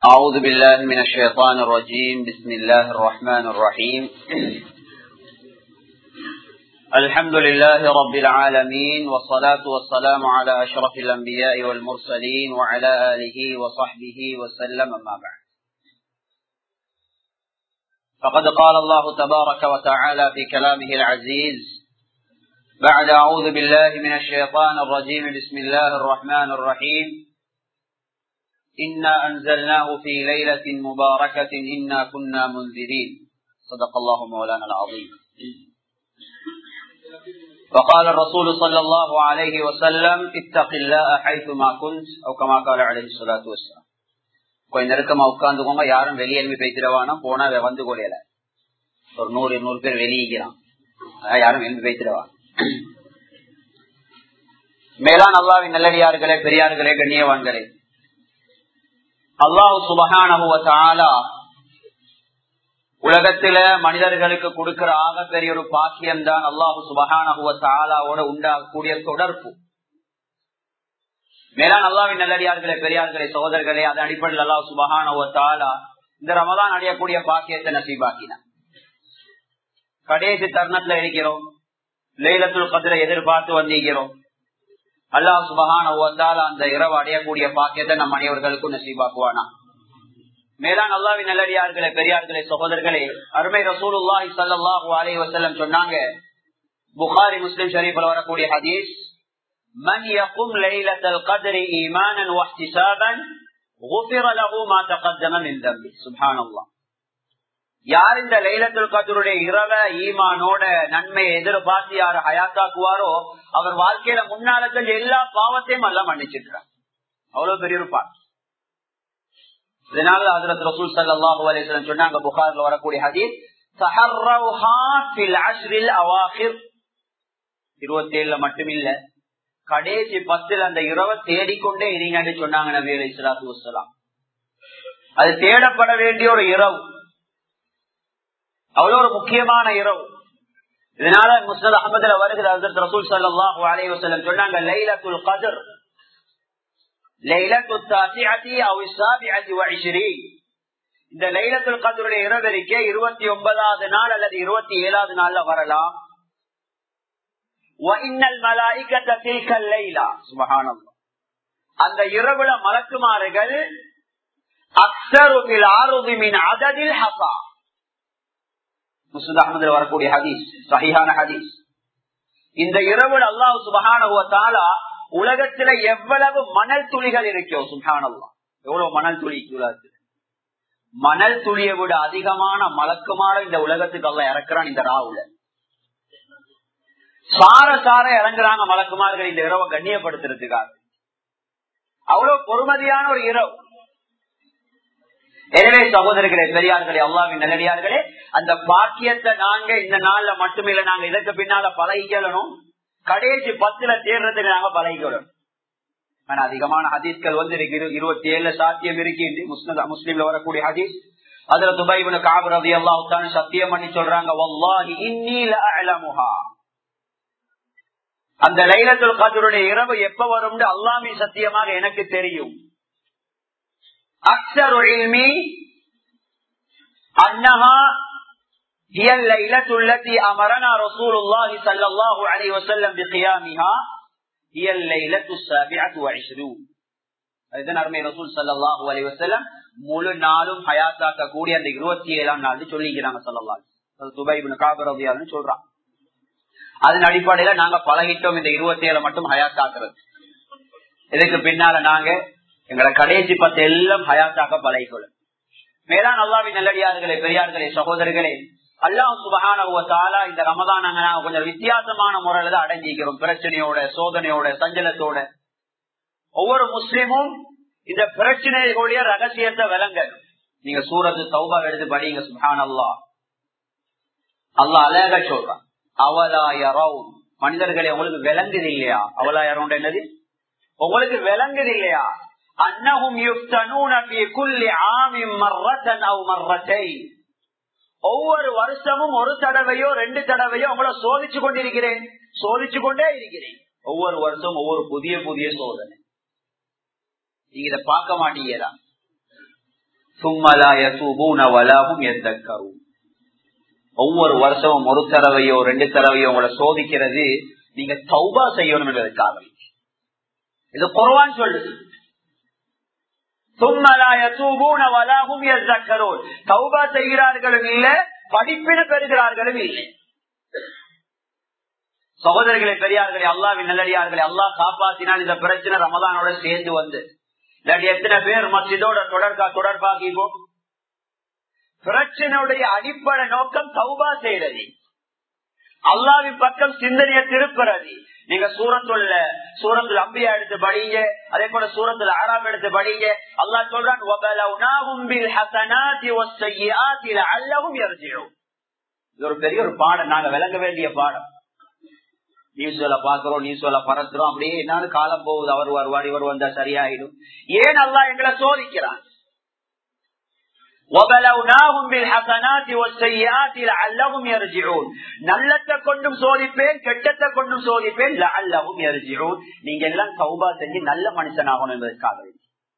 أعوذ بالله من الشيطان الرجيم بسم الله الرحمن الرحيم الحمد لله رب العالمين والصلاة والسلام على أشرف الأنبياء والمرسلين وعلى آله وصحبه وسلم أما بعد فقد قال الله تبارك وتعالى في كلامه العزيز بعد أعوذ بالله من الشيطان الرجيم بسم الله الرحمن الرحيم إنا أنزلناه في ليلة مباركة إنا كنا منذرين صدق الله مولانا العظيم وقال الرسول صلى الله عليه وسلم اتق الله حيثما كنت أو كما قال عليه الصلاة والسلام கொஞ்ச நெருக்கமா உட்கார்ந்துக்கோங்க யாரும் வெளியெலும்பி பேசிடவானா போனா வந்து கொலையில ஒரு நூறு இருநூறு பேர் வெளியிக்கிறான் யாரும் எழுப்பி பேசிடவான் மேலான் அல்லாவின் நல்லடியார்களே பெரியார்களே கண்ணியவான்களே அல்லாஹு சுபகான உலகத்தில மனிதர்களுக்கு கொடுக்கிற ஆக பெரிய ஒரு பாக்கியம் தான் அல்லாஹு சுபகானோட உண்டாகக்கூடிய தொடர்பு மேலான் அல்லாவின் நல்லடியார்களே பெரியார்களே சகோதரர்களே அதன் அடிப்படையில் அல்லாஹ் சுபகான இந்த ரமதான் அடையக்கூடிய பாக்கியத்தை நசீபாக்கினார் கடைசி தருணத்துல இருக்கிறோம் லைலத்துல் கதிரை எதிர்பார்த்து வந்திருக்கிறோம் அல்லாஹ் சுபகான அந்த இரவு அடையக்கூடிய பாக்கியத்தை நம் அனைவர்களுக்கும் நசீபாக்குவானா மேலான் அல்லாவின் நல்லடியார்களே பெரியார்களே சகோதரர்களே அருமை ரசூலுல்லாஹி சல்லாஹூ அலி வசல்லம் சொன்னாங்க புகாரி முஸ்லிம் ஷரீஃபில் வரக்கூடிய ஹதீஸ் من يقوم ليلة القدر إيمانا واحتسابا غفر له ما تقدم من ذنبه سبحان الله யார் இந்த லைலத்துல் கதருடைய இரவ ஈமானோட நன்மையை எதிர்பார்த்து யார் ஹயாத்தாக்குவாரோ அவர் வாழ்க்கையில முன்னால செஞ்ச எல்லா பாவத்தையும் எல்லாம் மன்னிச்சிருக்கிறார் அவ்வளவு பெரிய ஒரு பாட்டு இதனால ஹசரத் ரசூல் சல்லாஹூ அலிஸ்லாம் சொன்னாங்க புகார்ல வரக்கூடிய ஹதீஸ் இருபத்தி ஏழுல மட்டுமில்ல கடைசி பத்துல அந்த இரவை தேடிக்கொண்டே இருங்கன்னு சொன்னாங்க நபி அலி இஸ்லாத்து வலாம் அது தேடப்பட வேண்டிய ஒரு இரவு அவ்வளவு ஒரு முக்கியமான இரவு இதனால முஸ்லத் அஹமதுல வருகிற ஹசரத் ரசூல் சல்லாஹூ அலி வசலம் சொன்னாங்க லைலத்துல் கதர் இந்த லைலத்துல் கதருடைய இரவரிக்கை இருபத்தி ஒன்பதாவது நாள் அல்லது இருபத்தி ஏழாவது நாள்ல வரலாம் அந்த இரவுல மலக்குமாறுகள் அக்சருபில் ஆரோபிமின் அததில் ஹசா முஸ்லிம் அஹமதுல வரக்கூடிய ஹதீஸ் சஹிஹான ஹதீஸ் இந்த இரவுல அல்லாஹ் சுபஹான உலகத்துல எவ்வளவு மணல் துளிகள் இருக்கோ சுல்ஹானல்லா எவ்வளவு மணல் துளி உலகத்துல மணல் துளியை விட அதிகமான மலக்குமார இந்த உலகத்துக்கு அல்ல இறக்குறான் இந்த ராவுல சார சார இறங்குறாங்க மலக்குமார்கள் இந்த இரவை கண்ணியப்படுத்துறதுக்காக அவ்வளவு பொறுமதியான ஒரு இரவு எனவே சகோதரர்களே பெரியார்களே அல்லாவின் நல்லடியார்களே அந்த பாக்கியத்தை நாங்க இந்த நாள்ல மட்டுமில்ல நாங்க இதற்கு பின்னால பழகிக்கணும் கடைசி பத்துல தேர்றதுக்கு நாங்க பழகிக்கணும் ஆனா அதிகமான ஹதீஸ்கள் வந்து இருபத்தி ஏழுல சாத்தியம் இருக்கு முஸ்லீம்ல வரக்கூடிய ஹதீஸ் அதுல துபாய்புன காபு ரவி அல்லாஹான சத்தியம் பண்ணி சொல்றாங்க அந்த லைலத்துல் கதருடைய இரவு எப்ப வரும் அல்லாமி சத்தியமாக எனக்கு தெரியும் அக்சர் அன்னஹா هي الليلة التي أمرنا رسول الله صلى الله عليه وسلم بقيامها هي الليلة السابعة وعشرون அதுதான் அருமை ரசூல் சல்லாஹூ அலி வசல்லம் முழு நாளும் ஹயாத்தாக்க கூடிய அந்த இருபத்தி ஏழாம் நாள் சொல்லிக்கிறாங்க சொல்லலாம் துபைபின் காபரவியான்னு சொல்றான் அதன் அடிப்படையில நாங்க பழகிட்டோம் இந்த இருபத்தி ஏழு மட்டும் ஹயாத்தாக்குறது இதுக்கு பின்னால நாங்க எங்களை கடைசி பத்து எல்லாம் ஹயாத்தாக்க பழகிக்கொள்ளும் மேலான் அல்லாவின் நல்லடியார்களே பெரியார்களே சகோதரர்களே அல்லாஹ் சுபகான இந்த ரமதான் கொஞ்சம் வித்தியாசமான முறையில தான் அடங்கிக்கிறோம் பிரச்சனையோட சோதனையோட சஞ்சலத்தோட ஒவ்வொரு முஸ்லீமும் இந்த பிரச்சனைகளுடைய ரகசியத்தை விளங்க நீங்க சூரத்து சௌபா எடுத்து படிங்க சுபான் அல்லா அல்லா அழக சொல்றான் அவலாயரவு மனிதர்களை உங்களுக்கு விளங்குது இல்லையா அவலாயரம் என்னது உங்களுக்கு விளங்குது இல்லையா அன்னஹும் யுஃப்தனூன ஃபீ குல்லி ஆமின் மர்ரத்தன் அவ் மர்ரத்தைன் ஒவ்வொரு வருஷமும் ஒரு தடவையோ ரெண்டு தடவையோ உங்களை சோதிச்சு கொண்டிருக்கிறேன் சோதிச்சு கொண்டே இருக்கிறேன் ஒவ்வொரு வருஷம் ஒவ்வொரு புதிய புதிய சோதனை நீங்க இதை பார்க்க மாட்டீங்களா ஒவ்வொரு வருஷமும் ஒரு தடவையோ ரெண்டு தடவையோ உங்களை சோதிக்கிறது நீங்க தௌபா செய்யணும் என்பதற்காக இது குறவான் சொல்லுது தௌபா செய்கிறார்களும் இல்ல படிப்பின பெறுகிறார்களும் இல்லை சகோதரர்களை பெரியார்களே அல்லாவின் நல்லடியார்களே அல்லாஹ் காப்பாத்தினால் இந்த பிரச்சனை ரமதானோட சேர்ந்து வந்து இல்லாட்டி எத்தனை பேர் மசிதோட தொடர்பா தொடர்பாகிவோம் பிரச்சனையுடைய அடிப்படை நோக்கம் தௌபா செய்யறது அல்லாவின் பக்கம் சிந்தனையை திருப்புறது நீங்க சூரத்துள்ள சூரத்துல அம்பியா எடுத்து படிங்க அதே போல சூரத்துல ஆறாம் எடுத்து படிங்க அல்லா சொல்றான் இது ஒரு பெரிய ஒரு பாடம் நாங்க விளங்க வேண்டிய பாடம் நியூஸ்ல பாக்குறோம் நியூஸ்ல பறக்கிறோம் அப்படியே என்ன காலம் போகுது அவர் வருவார் இவர் வந்தா சரியாயிடும் ஏன் அல்லா எங்களை சோதிக்கிறான் நல்லத்தை கொண்டும் சோதிப்பேன் கெட்டத்தை கொண்டும் சோதிப்பேன் அல்லவும் எரிஜிரும் நீங்க எல்லாம் சௌபா செஞ்சு நல்ல மனுஷனாகணும் என்பதற்காக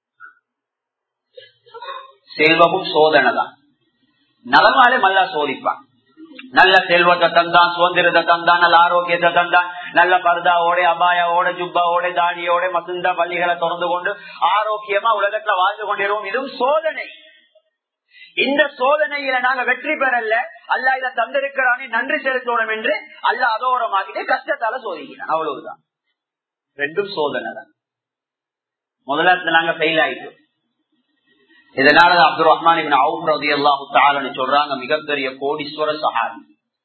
செல்வமும் சோதனை தான் நலமாலே மல்லா சோதிப்பான் நல்ல செல்வத்தை தந்தான் சுதந்திரத்தை தந்தான் நல்ல ஆரோக்கியத்தை தந்தான் நல்ல பர்தாவோட அபாயாவோட ஜுப்பாவோட தாடியோட மசுந்தா பள்ளிகளை திறந்து கொண்டு ஆரோக்கியமா உலகத்துல வாழ்ந்து கொண்டிருவோம் இதுவும் சோதனை இந்த சோதனையில நாங்க வெற்றி பெறல அல்ல இதை தந்திருக்கிறானே நன்றி செலுத்தணும் என்று அல்ல அதோரமாகிட்டு கஷ்டத்தால சோதிக்கிறான் அவ்வளவுதான் ரெண்டும் சோதனை தான் முதல்ல நாங்க ஃபெயில் ஆயிட்டோம் இதனால அப்துல் ரஹ்மான் அவுப் ரதி அல்லாஹு தாலன்னு சொல்றாங்க மிகப்பெரிய கோடீஸ்வர சஹாபி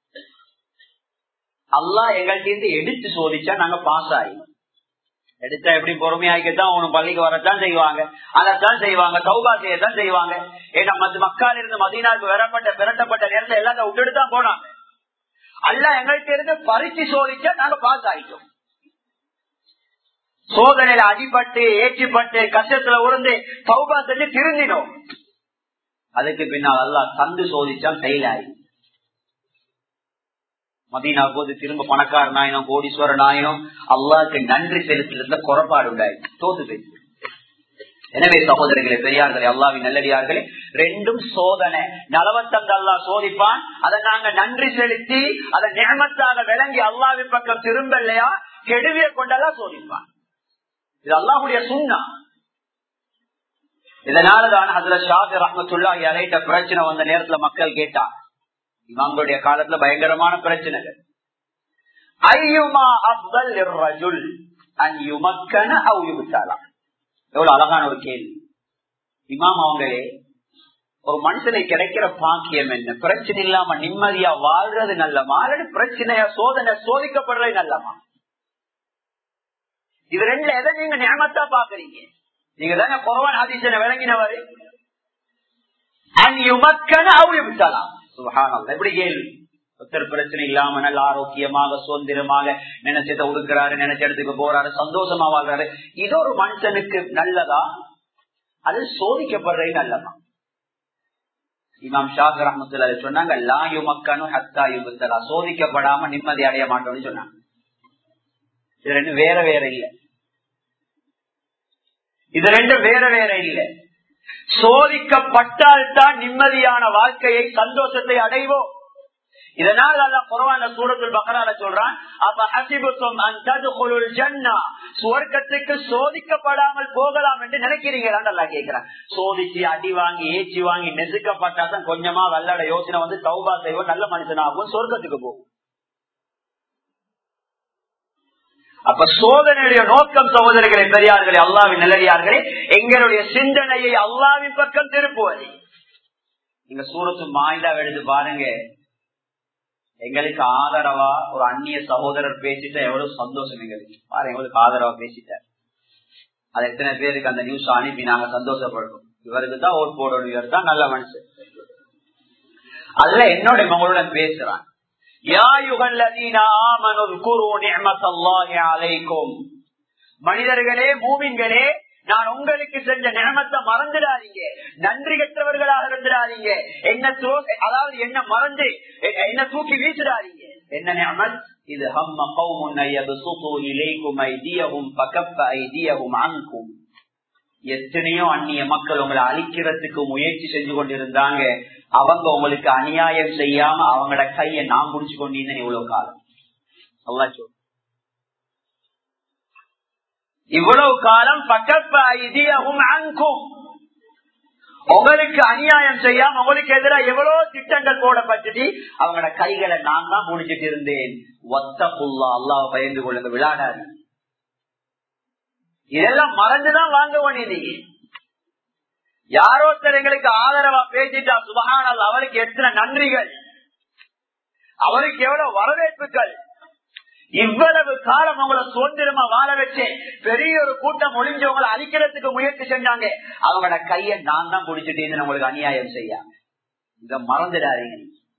அல்லாஹ் எங்கள்கிட்ட எடுத்து சோதிச்சா நாங்க பாஸ் ஆயிடும் எடுத்தா எப்படி பொறுமையாக்கித்தான் உனக்கு பள்ளிக்கு வரத்தான் செய்வாங்க அதைத்தான் செய்வாங்க சௌபா செய்யத்தான் செய்வாங்க ஏன்னா மத்த மக்கால் இருந்து மதீனாவுக்கு வரப்பட்ட பிறட்டப்பட்ட நேரத்தை எல்லாத்தையும் விட்டுட்டு தான் போனாங்க அல்ல எங்கள்கிட்ட இருந்து பறிச்சு சோதிச்சா நாங்க பாஸ் ஆயிட்டோம் சோதனையில அடிபட்டு ஏற்றிப்பட்டு கஷ்டத்துல உருந்து சௌபா செஞ்சு திருந்தினோம் அதுக்கு பின்னால் எல்லாம் தந்து சோதிச்சா செயல் ஆயி மதீனா போது திரும்ப பணக்காரன் ஆயினும் கோடீஸ்வரன் ஆயினும் அல்லாவுக்கு நன்றி செலுத்துறதுல குறைபாடு உண்டாயி தோத்து போய் எனவே சகோதரர்களே பெரியார்களே அல்லாவின் நல்லடியார்களே ரெண்டும் சோதனை நலவத்தந்த அல்லா சோதிப்பான் அதை நாங்க நன்றி செலுத்தி அதை நியமத்தாக விளங்கி அல்லாவின் பக்கம் திரும்ப இல்லையா கெடுவிய கொண்டெல்லாம் சோதிப்பான் இது அல்லாஹுடைய சுண்ணா இதனாலதான் அதுல ஷாதி ரஹமத்துல்லா இறைட்ட பிரச்சனை வந்த நேரத்துல மக்கள் கேட்டா இமாம்களுடைய காலத்துல பயங்கரமான பிரச்சனைகள் ஐயுமா அப்தல் ரஜுல் அன் யுமக்கன அவ் யுபுத்தாலாம் எவ்வளவு அழகான ஒரு கேள்வி இமாம் அவங்களே ஒரு மனுஷனை கிடைக்கிற பாக்கியம் என்ன பிரச்சனை இல்லாம நிம்மதியா வாழ்றது நல்லமா அல்லது பிரச்சனையா சோதனை சோதிக்கப்படுறது நல்லமா இது ரெண்டுல எதை நீங்க ஞாபகத்தா பாக்குறீங்க நீங்க தானே குறவான் ஆதிசனை விளங்கினவரு எப்படி கேள்வி ஒருத்தர் பிரச்சனை இல்லாம நல்ல ஆரோக்கியமாக சுதந்திரமாக நினைச்சதை உடுக்கிறாரு நினைச்ச இடத்துக்கு போறாரு சந்தோஷமா வாழ்றாரு இது ஒரு மனுஷனுக்கு நல்லதா அது சோதிக்கப்படுறது நல்லதா இமாம் ஷாக் ரஹமத்துல சொன்னாங்க லாயு மக்கனு ஹத்தா யுபத்தலா சோதிக்கப்படாம நிம்மதி அடைய மாட்டோம்னு சொன்னாங்க இது ரெண்டு வேற வேற இல்ல இது ரெண்டு வேற வேற இல்ல சோதிக்கப்பட்டால் தான் நிம்மதியான வாழ்க்கையை சந்தோஷத்தை அடைவோம் இதனால் அல்ல குரவான சூரத்தில் பக்கரால சொல்றான் அப்ப ஹசிபுத்தும் ஜன்னா சுவர்க்கத்துக்கு சோதிக்கப்படாமல் போகலாம் என்று நினைக்கிறீங்களான்னு அல்லா கேட்கிறான் சோதிச்சு அடி வாங்கி ஏச்சி வாங்கி நெசுக்கப்பட்டா தான் கொஞ்சமா வல்லட யோசனை வந்து தௌபா செய்வோம் நல்ல மனுஷனாகும் சொர்க்கத்துக்கு போகும் அப்ப சோதனையுடைய நோக்கம் சகோதரர்களை பெரியார்களே அல்லாவின் நிலடியார்களே எங்களுடைய சிந்தனையை அல்லாவின் பக்கம் திருப்புவது நீங்க சூரத்து மாயிலா எடுத்து பாருங்க எங்களுக்கு ஆதரவா ஒரு அந்நிய சகோதரர் பேசிட்டா எவ்வளவு சந்தோஷம் எங்களுக்கு பாருங்க எங்களுக்கு ஆதரவா பேசிட்டார் அது எத்தனை பேருக்கு அந்த நியூஸ் அனுப்பி நாங்க சந்தோஷப்படுறோம் இவருக்கு தான் ஓட் போடணும் இவர் தான் நல்ல மனுஷன் அதுல என்னோட மகளுடன் பேசுறான் மனிதர்களே மூமின்களே நான் உங்களுக்கு செஞ்ச நியமத்தை மறந்துடாதீங்க நன்றி கற்றவர்களாக இருந்துடாதீங்க என்ன அதாவது என்ன மறந்து என்ன தூக்கி வீசிடாதீங்க என்ன நியமத் இது ஹம்ம கௌமுன் யப்சுது இலைக்கும் ஐதியஹும் ஃபகஃப ஐதியஹும் அன்கும் எத்தனையோ அந்நிய மக்கள் உங்களை அழிக்கிறதுக்கு முயற்சி செஞ்சு கொண்டிருந்தாங்க அவங்க உங்களுக்கு அநியாயம் செய்யாம அவங்களோட கையை நான் புடிச்சு கொண்டிருந்தேன் இவ்வளவு காலம் அல்லா சொல் இவ்வளவு காலம் பக்கப்ப ஐதியகும் அங்கும் உங்களுக்கு அநியாயம் செய்யாம உங்களுக்கு எதிராக எவ்வளவு திட்டங்கள் போடப்பட்டது அவங்களோட கைகளை நான் தான் முடிச்சிட்டு இருந்தேன் ஒத்த புல்லா அல்லாஹ் பயந்து கொள்ளுங்க விளையாடாது இதெல்லாம் மறந்துதான் வாங்க வேண்டியது யாரோ ஒருத்தர் எங்களுக்கு ஆதரவா பேசிட்டா சுபகானல் அவருக்கு எத்தனை நன்றிகள் அவருக்கு எவ்வளவு வரவேற்புகள் இவ்வளவு காலம் உங்களை சுதந்திரமா வாழ வச்சு பெரிய ஒரு கூட்டம் ஒளிஞ்சு உங்களை அழிக்கிறதுக்கு முயற்சி செஞ்சாங்க அவங்களோட கையை நான் தான் குடிச்சிட்டேன்னு உங்களுக்கு அநியாயம் செய்ய இத மறந்துடாதீங்க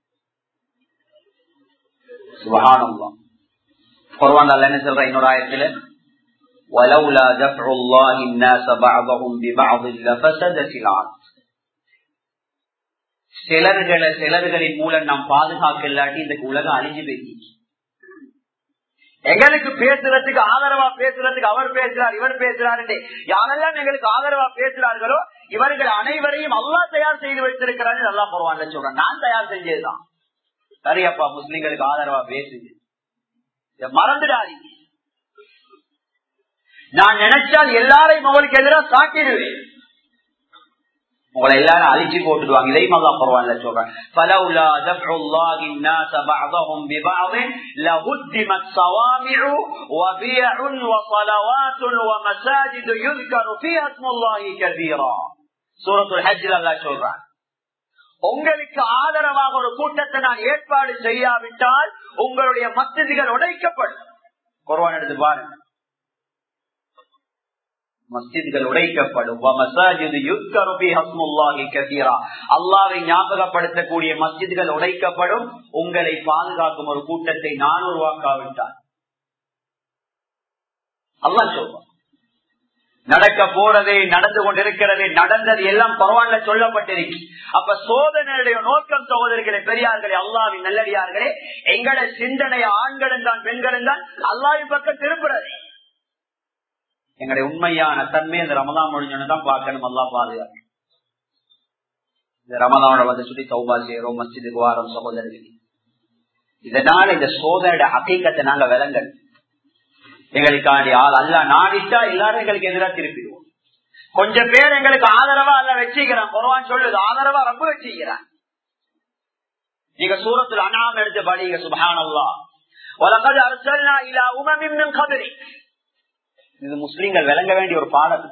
சுபகானம் குர்வான் என்ன சொல்ற இன்னொரு ஆயத்துல ولولا دفع الله الناس بعضهم ببعض لفسدت الارض சிலர்களை சிலர்களின் மூலம் நாம் பாதுகாக்க இல்லாட்டி இந்த உலகம் அழிஞ்சு போயிடுச்சு எங்களுக்கு பேசுறதுக்கு ஆதரவா பேசுறதுக்கு அவர் பேசுறார் இவர் பேசுறாரு யாரெல்லாம் எங்களுக்கு ஆதரவா பேசுறார்களோ இவர்கள் அனைவரையும் அல்லா தயார் செய்து வைத்திருக்கிறாரு நல்லா போடுவாங்க சொல்றேன் நான் தயார் செஞ்சதுதான் சரியப்பா முஸ்லிம்களுக்கு ஆதரவா பேசுது மறந்துடாதீங்க நான் நினைச்சால் எல்லாரையும் உங்களுக்கு எதிராக சாக்கிடுவேன் உங்களை எல்லாரும் அழிச்சு போட்டுடுவாங்க இதையும் அல்லா பரவாயில்ல சொல்றேன் فلولا دفع الله الناس بعضهم ببعض لهدمت صوامع وبيع وصلوات ومساجد يذكر فيها اسم الله كثيرا سورة الحج الله சொல்றான் உங்களுக்கு ஆதரவாக ஒரு கூட்டத்தை நான் ஏற்பாடு செய்யாவிட்டால் உங்களுடைய மஸ்திதிகள் உடைக்கப்படும் குர்வான் எடுத்து பாருங்க மஸ்ஜித்கள் உடைக்கப்படும் அல்லாவை ஞாபகப்படுத்தக்கூடிய மஸ்ஜித்கள் உடைக்கப்படும் உங்களை பாதுகாக்கும் ஒரு கூட்டத்தை நான் உருவாக்காவிட்டான் அல்லா சொல்வான் நடக்க போறதே நடந்து கொண்டிருக்கிறதே நடந்தது எல்லாம் பரவாயில்ல சொல்லப்பட்டிருக்கு அப்ப சோதனையுடைய நோக்கம் சகோதரிகளே பெரியார்களே அல்லாவின் நல்லடியார்களே எங்களை சிந்தனைய ஆண்களும் தான் பெண்களும் தான் அல்லாவின் பக்கம் திருப்புறது எங்களுடைய உண்மையான தன்மை இந்த ரமதான் முடிஞ்சோன்னு தான் பார்க்கணும் அல்லா பாதுகாப்பு இந்த ரமதானோட வந்து சொல்லி சௌபா செய்யறோம் மஸ்ஜிதுக்கு வாரம் சகோதரர்கள் இதனால இந்த சோதனையோட அகைக்கத்தை நாங்க விளங்கணும் எங்களுக்காண்டி ஆள் அல்ல நாடிட்டா எல்லாரும் எங்களுக்கு எதிராக திருப்பிடுவோம் கொஞ்சம் பேர் எங்களுக்கு ஆதரவா அல்ல வச்சுக்கிறான் குரவான் சொல்லுது ஆதரவா ரொம்ப வச்சுக்கிறான் நீங்க சூரத்தில் அனாம எடுத்து படிங்க சுபானல்லா உலகது அரசல்னா இல்ல உமமின் கதிரி இது முஸ்லீம்கள் விளங்க வேண்டிய ஒரு பாடம்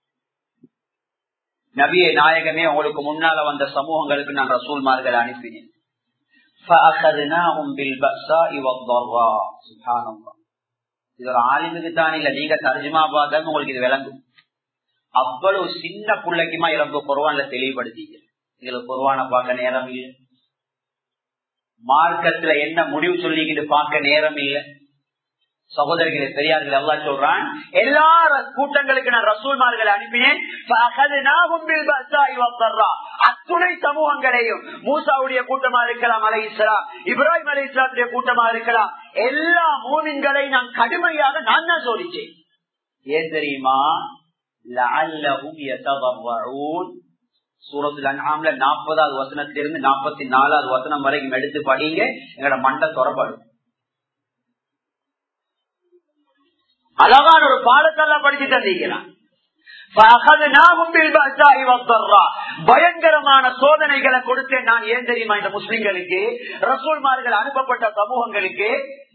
நபிய நாயகமே உங்களுக்கு முன்னால வந்த சமூகங்களுக்கு நான் ரசூல்மார்களை அனுப்பினேன் இது ஒரு ஆலிமுக்கு தான் இல்ல நீங்க தர்ஜுமா பார்த்தா உங்களுக்கு இது விளங்கும் அவ்வளவு சின்ன பிள்ளைக்குமா இறந்த குருவான்ல தெளிவுபடுத்திங்க இதுல குருவான பார்க்க நேரம் இல்லை மார்க்கத்துல என்ன முடிவு சொல்லிக்கிட்டு பார்க்க நேரம் இல்லை சகோதரர்களே பெரியார்கள் எல்லாம் சொல்றான் எல்லா கூட்டங்களுக்கு நான் ரசூல்மார்களை அனுப்பினேன் அத்துணை சமூகங்களையும் மூசாவுடைய கூட்டமா இருக்கலாம் அலை இஸ்லாம் இப்ராஹிம் அலை இஸ்லாத்துடைய கூட்டமா இருக்கலாம் எல்லா மூவின்களை நான் கடுமையாக நான் தான் சோதிச்சேன் ஏன் தெரியுமா சூரத்துல அன்ஹாம்ல நாற்பதாவது வசனத்திலிருந்து நாற்பத்தி நாலாவது வசனம் வரைக்கும் எடுத்து படிங்க எங்களோட மண்டை தொடப்படும் அழகான ஒரு பாடத்தெல்லாம் படிச்சு தந்தீங்களா பயங்கரமான சோதனைகளை கொடுத்தேன் நான் ஏன் தெரியுமா இந்த முஸ்லிம்களுக்கு ரசூல்மார்கள் அனுப்பப்பட்ட சமூகங்களுக்கு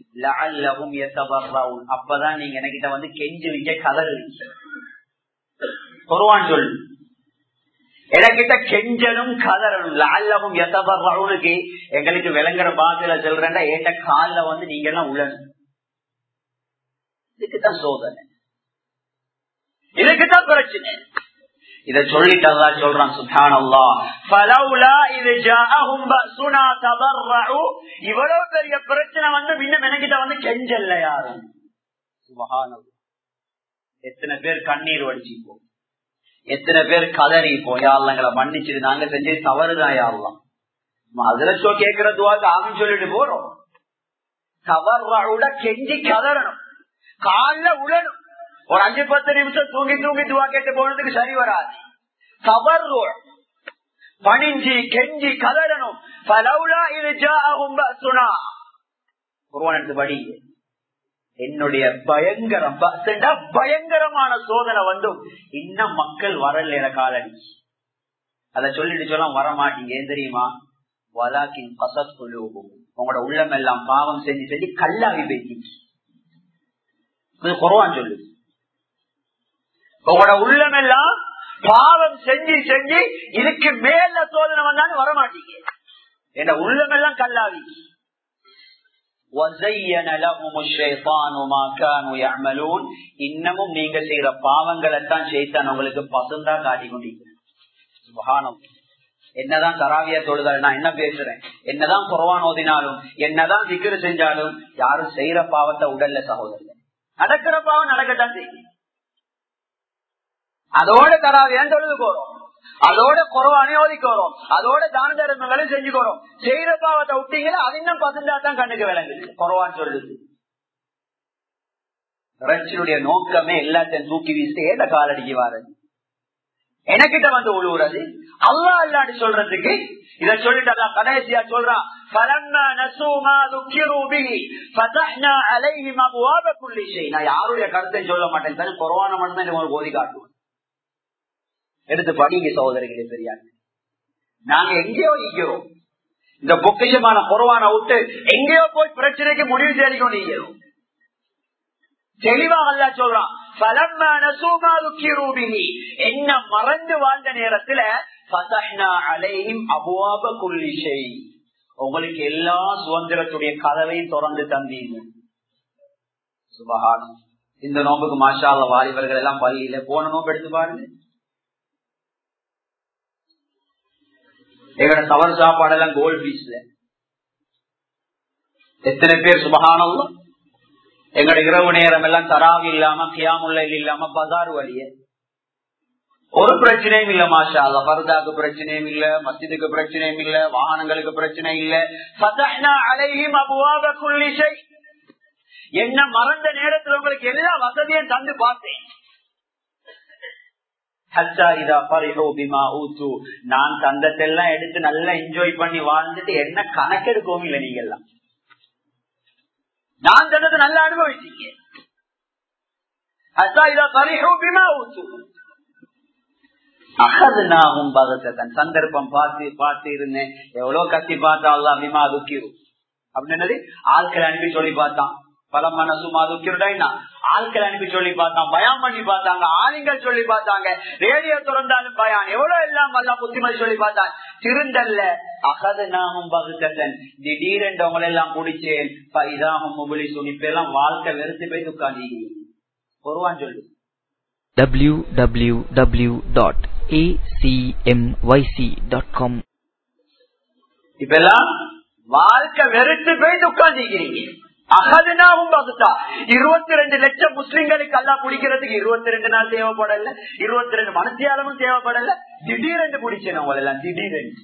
அப்பதான் நீங்க என்கிட்ட வந்து கெஞ்சுவீங்க கதறுவீங்க குருவான் சொல்லு எனக்கிட்ட கெஞ்சனும் கதறணும் லால்லவும் எத்தபர்றவுனுக்கு எங்களுக்கு விளங்குற பாத்துல சொல்றேன்டா ஏட்ட காலில் வந்து நீங்க எல்லாம் உள்ளணும் இதுக்குதான் சோதனை இதுக்குதான் பிரச்சனை இத சொல்லிட்டு அல்லா சொல்றான் சுபானல்லா பலவுலா இது ஜாஹும் பசுனா தபர்ரஉ இவ்வளவு பெரிய பிரச்சனை வந்து இன்னும் எனக்கிட்ட வந்து கெஞ்சல்ல யாரும் சுபஹானல்லாஹ் எத்தனை பேர் கண்ணீர் வடிச்சிப்போம் எத்தனை பேர் கதறி போயாளங்களை மன்னிச்சிரு நாங்க செஞ்சது தவறுதான் யாரெல்லாம் அதுல கேட்கிற துவாக்கு ஆகும் சொல்லிட்டு போறோம் தவறோட கெஞ்சி கதறணும் கால உழணும் ஒரு அஞ்சு பத்து நிமிஷம் தூங்கி தூங்கி துவா கேட்டு போனதுக்கு சரி வராது தவறு பணிஞ்சி கெஞ்சி கதறணும் பலவுலா இது ஜாகும் பசுனா குருவான் எடுத்து படி என்னுடைய பயங்கரம் பசுண்டா பயங்கரமான சோதனை வந்தும் இன்னும் மக்கள் வரல காலடி அத சொல்லிட்டு சொல்ல வர மாட்டீங்க ஏன் தெரியுமா வலாக்கின் பசத் குழுவும் உங்களோட உள்ளம் எல்லாம் பாவம் செஞ்சு செஞ்சு கல்லாவி பேசி குறவான் சொல்லு உங்களோட உள்ளம் எல்லாம் பாவம் செஞ்சு செஞ்சு இதுக்கு மேல சோதனை வந்தாலும் வரமாட்டீங்க என் உள்ளம் எல்லாம் கல்லாவி இன்னமும் நீங்க செய்யற பாவங்களை தான் செய்தான் உங்களுக்கு பசுந்தா காட்டி கொண்டீங்க என்னதான் தராவியா தொழுதால் நான் என்ன பேசுறேன் என்னதான் குறவான் ஓதினாலும் என்னதான் திக்கிற செஞ்சாலும் யாரும் செய்யற பாவத்தை உடல்ல சகோதரர் நடக்கிற பாவம் நடக்கத்தான் செய்யும் அதோட தராவியான் தொழுது போறோம் அதோட குறவானே ஓதிக்கோறோம் அதோட தான தர்மங்களும் செஞ்சுக்கோறோம் செய்யற பாவத்தை விட்டீங்களா அது இன்னும் பசுந்தா தான் கண்ணுக்கு விளங்குது குறவான் சொல்லுது இறைச்சியுடைய நோக்கமே எல்லாத்தையும் தூக்கி வீசி ஏத காலடிக்கு வாரது எனக்கிட்ட வந்து உழுவுறது அல்லா அல்லாடி சொல்றதுக்கு இத சொல்லிட்டு கடைசியா சொல்றான் நான் யாருடைய கருத்தை சொல்ல மாட்டேன் கொரோனா மட்டும் உங்களுக்கு ஓதி காட்டுவோம் எடுத்து படிங்க சகோதரிகளே சரியா நாங்க எங்கேயோ நிக்கிறோம் இந்த பொக்கிஷமான குறவான விட்டு எங்கேயோ போய் பிரச்சனைக்கு முடிவு தேடிக்கொண்டு நிக்கிறோம் தெளிவாக அல்ல சொல்றான் என்ன மறந்து வாழ்ந்த நேரத்துல உங்களுக்கு எல்லா சுதந்திரத்துடைய கதவையும் திறந்து தந்தீங்க சுபகானம் இந்த நோம்புக்கு மாஷால வாலிபர்கள் எல்லாம் பள்ளியில போன நோம்பு எடுத்து பாருங்க எங்களோட தவறு சாப்பாடெல்லாம் கோல்ட் பீஸ்ல எத்தனை பேர் சுபகானம் எங்கட இரவு நேரம் எல்லாம் தராவி இல்லாம கியாமுல்ல இல்லாம பசார் வழிய ஒரு பிரச்சனையும் இல்ல மாஷா அல்ல பர்தாக்கு பிரச்சனையும் இல்ல மஸ்ஜிதுக்கு பிரச்சனையும் இல்ல வாகனங்களுக்கு பிரச்சனை இல்ல அலையும் அபுவாபுள்ளிசை என்ன மறந்த நேரத்தில் உங்களுக்கு எல்லா வசதியும் தந்து பார்த்தேன் நான் தந்தத்தெல்லாம் எடுத்து நல்லா என்ஜாய் பண்ணி வாழ்ந்துட்டு என்ன கணக்கெடுக்கவும் இல்லை நீங்க எல்லாம் நான் தந்தது நல்லா அனுபவிச்சீங்க சந்தர்ப்பம் பார்த்து பார்த்து இருந்தேன் எவ்வளவு கத்தி பார்த்தா அல்லா அபிமா துக்கிரும் அப்படின்னு ஆட்கள் அனுப்பி சொல்லி பார்த்தான் பல மனசு மாதுக்கிருடா ஆட்கள் அனுப்பி சொல்லி பார்த்தான் பயம் பண்ணி பார்த்தாங்க ஆளுங்கள் சொல்லி பார்த்தாங்க ரேடியோ திறந்தாலும் பயம் எவ்வளவு எல்லாம் எல்லாம் புத்திமதி சொல்லி பார்த்தாங்க திருந்தல்ல அகது நாமும் பகுத்தன் திடீரென்றவங்களை எல்லாம் குடிச்சேன் இதாகும் முபலி சுனிப்பெல்லாம் வாழ்க்கை வெறுத்து போய் உட்காந்து ஒருவான் சொல்லு www.acmyc.com இப்பெல்லாம் வாழ்க்கை வெறுத்து போய் உட்காந்துக்கிறீங்க அகதுனாவும் பகுத்தா இருபத்தி ரெண்டு லட்சம் முஸ்லிம்களுக்கு அல்லா குடிக்கிறதுக்கு இருபத்தி ரெண்டு நாள் தேவைப்படல இருபத்தி ரெண்டு மனசியாலமும் தேவைப்படல திடீரென்று குடிச்சேன் அவங்க எல்லாம் திடீரென்று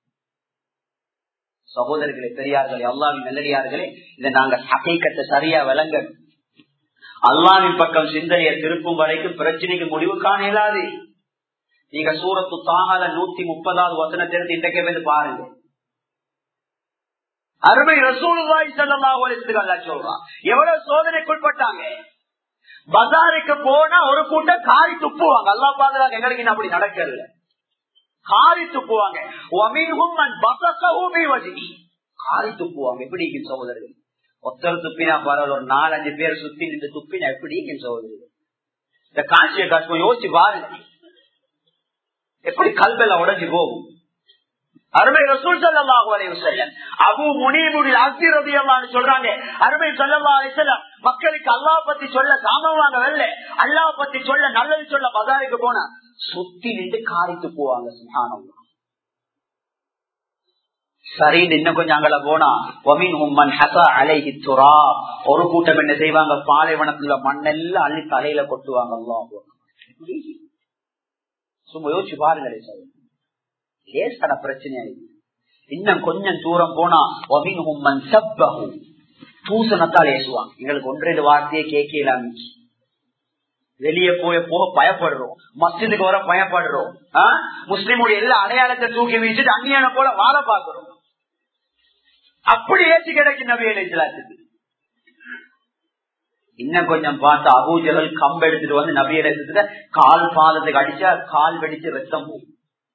சகோதரர்களே பெரியார்களே அல்லாவின் நல்லடியார்களே இதை நாங்க ஹகைக்கத்தை சரியா விளங்க அல்லாவின் பக்கம் சிந்தனையை திருப்பும் வரைக்கும் பிரச்சனைக்கு முடிவு காண இயலாது நீங்க சூரத்து தாகால நூத்தி முப்பதாவது வசனத்திலிருந்து இன்றைக்கே வந்து பாருங்க அருமை ரசூலுல்லாஹி ஸல்லல்லாஹு அலைஹி வஸல்லம் சொல்றான் எவ்வளவு சோதனைக்குட்பட்டாங்க பஜாருக்கு போனா ஒரு கூட்டம் காரி துப்புவாங்க அல்லா பாதுகாக்க எங்களுக்கு அப்படி நடக்கல காரி துப்புவாங்க காரி துப்புவாங்க எப்படி சகோதரர்கள் ஒருத்தர் துப்பினா பரவாயில்ல ஒரு நாலஞ்சு பேர் சுத்தி நின்று துப்பினா எப்படி சகோதரர்கள் இந்த காட்சியை காட்சி யோசிச்சு பாருங்க எப்படி கல்வெல்லாம் உடஞ்சி போகும் அருமை ரசூல் சல்லாஹூ அலைவசல்லம் அபு முனிபுடி அசி ரபியல்லான்னு சொல்றாங்க அருமை சல்லா அலிசல்லம் மக்களுக்கு அல்லாஹ் பத்தி சொல்ல சாமம் வாங்க வரல அல்லாஹ் பத்தி சொல்ல நல்லது சொல்ல பதாருக்கு போனா சுத்தி நின்று காரித்து போவாங்க சுகானம் சரி இன்னும் கொஞ்சம் அங்கல போனா ஒமின் உம்மன் ஹசா அலைஹி துரா ஒரு கூட்டம் என்ன செய்வாங்க பாலைவனத்துல மண்ணெல்லாம் அள்ளி தலையில கொட்டுவாங்க அல்லாஹ் சும்மா யோசிச்சு பாருங்களே சார் லேசான பிரச்சனையா இருக்கு இன்னும் கொஞ்சம் தூரம் போனா தூசணத்தால் ஏசுவாங்க எங்களுக்கு ஒன்றேது வார்த்தையை கேட்கலாம் வெளியே போய் போக பயப்படுறோம் மஸ்ஜிதுக்கு வர பயப்படுறோம் முஸ்லிமுடைய எல்லா அடையாளத்தை தூக்கி வீசிட்டு அந்நியான போல வாழ பாக்குறோம் அப்படி ஏற்றி கிடைக்கும் நபி அலைத்துக்கு இன்னும் கொஞ்சம் பார்த்தா அபூஜகள் கம்பு எடுத்துட்டு வந்து நபி அலைத்துல கால் பாதத்துக்கு அடிச்சா கால் வெடிச்சு ரத்தம் போகும்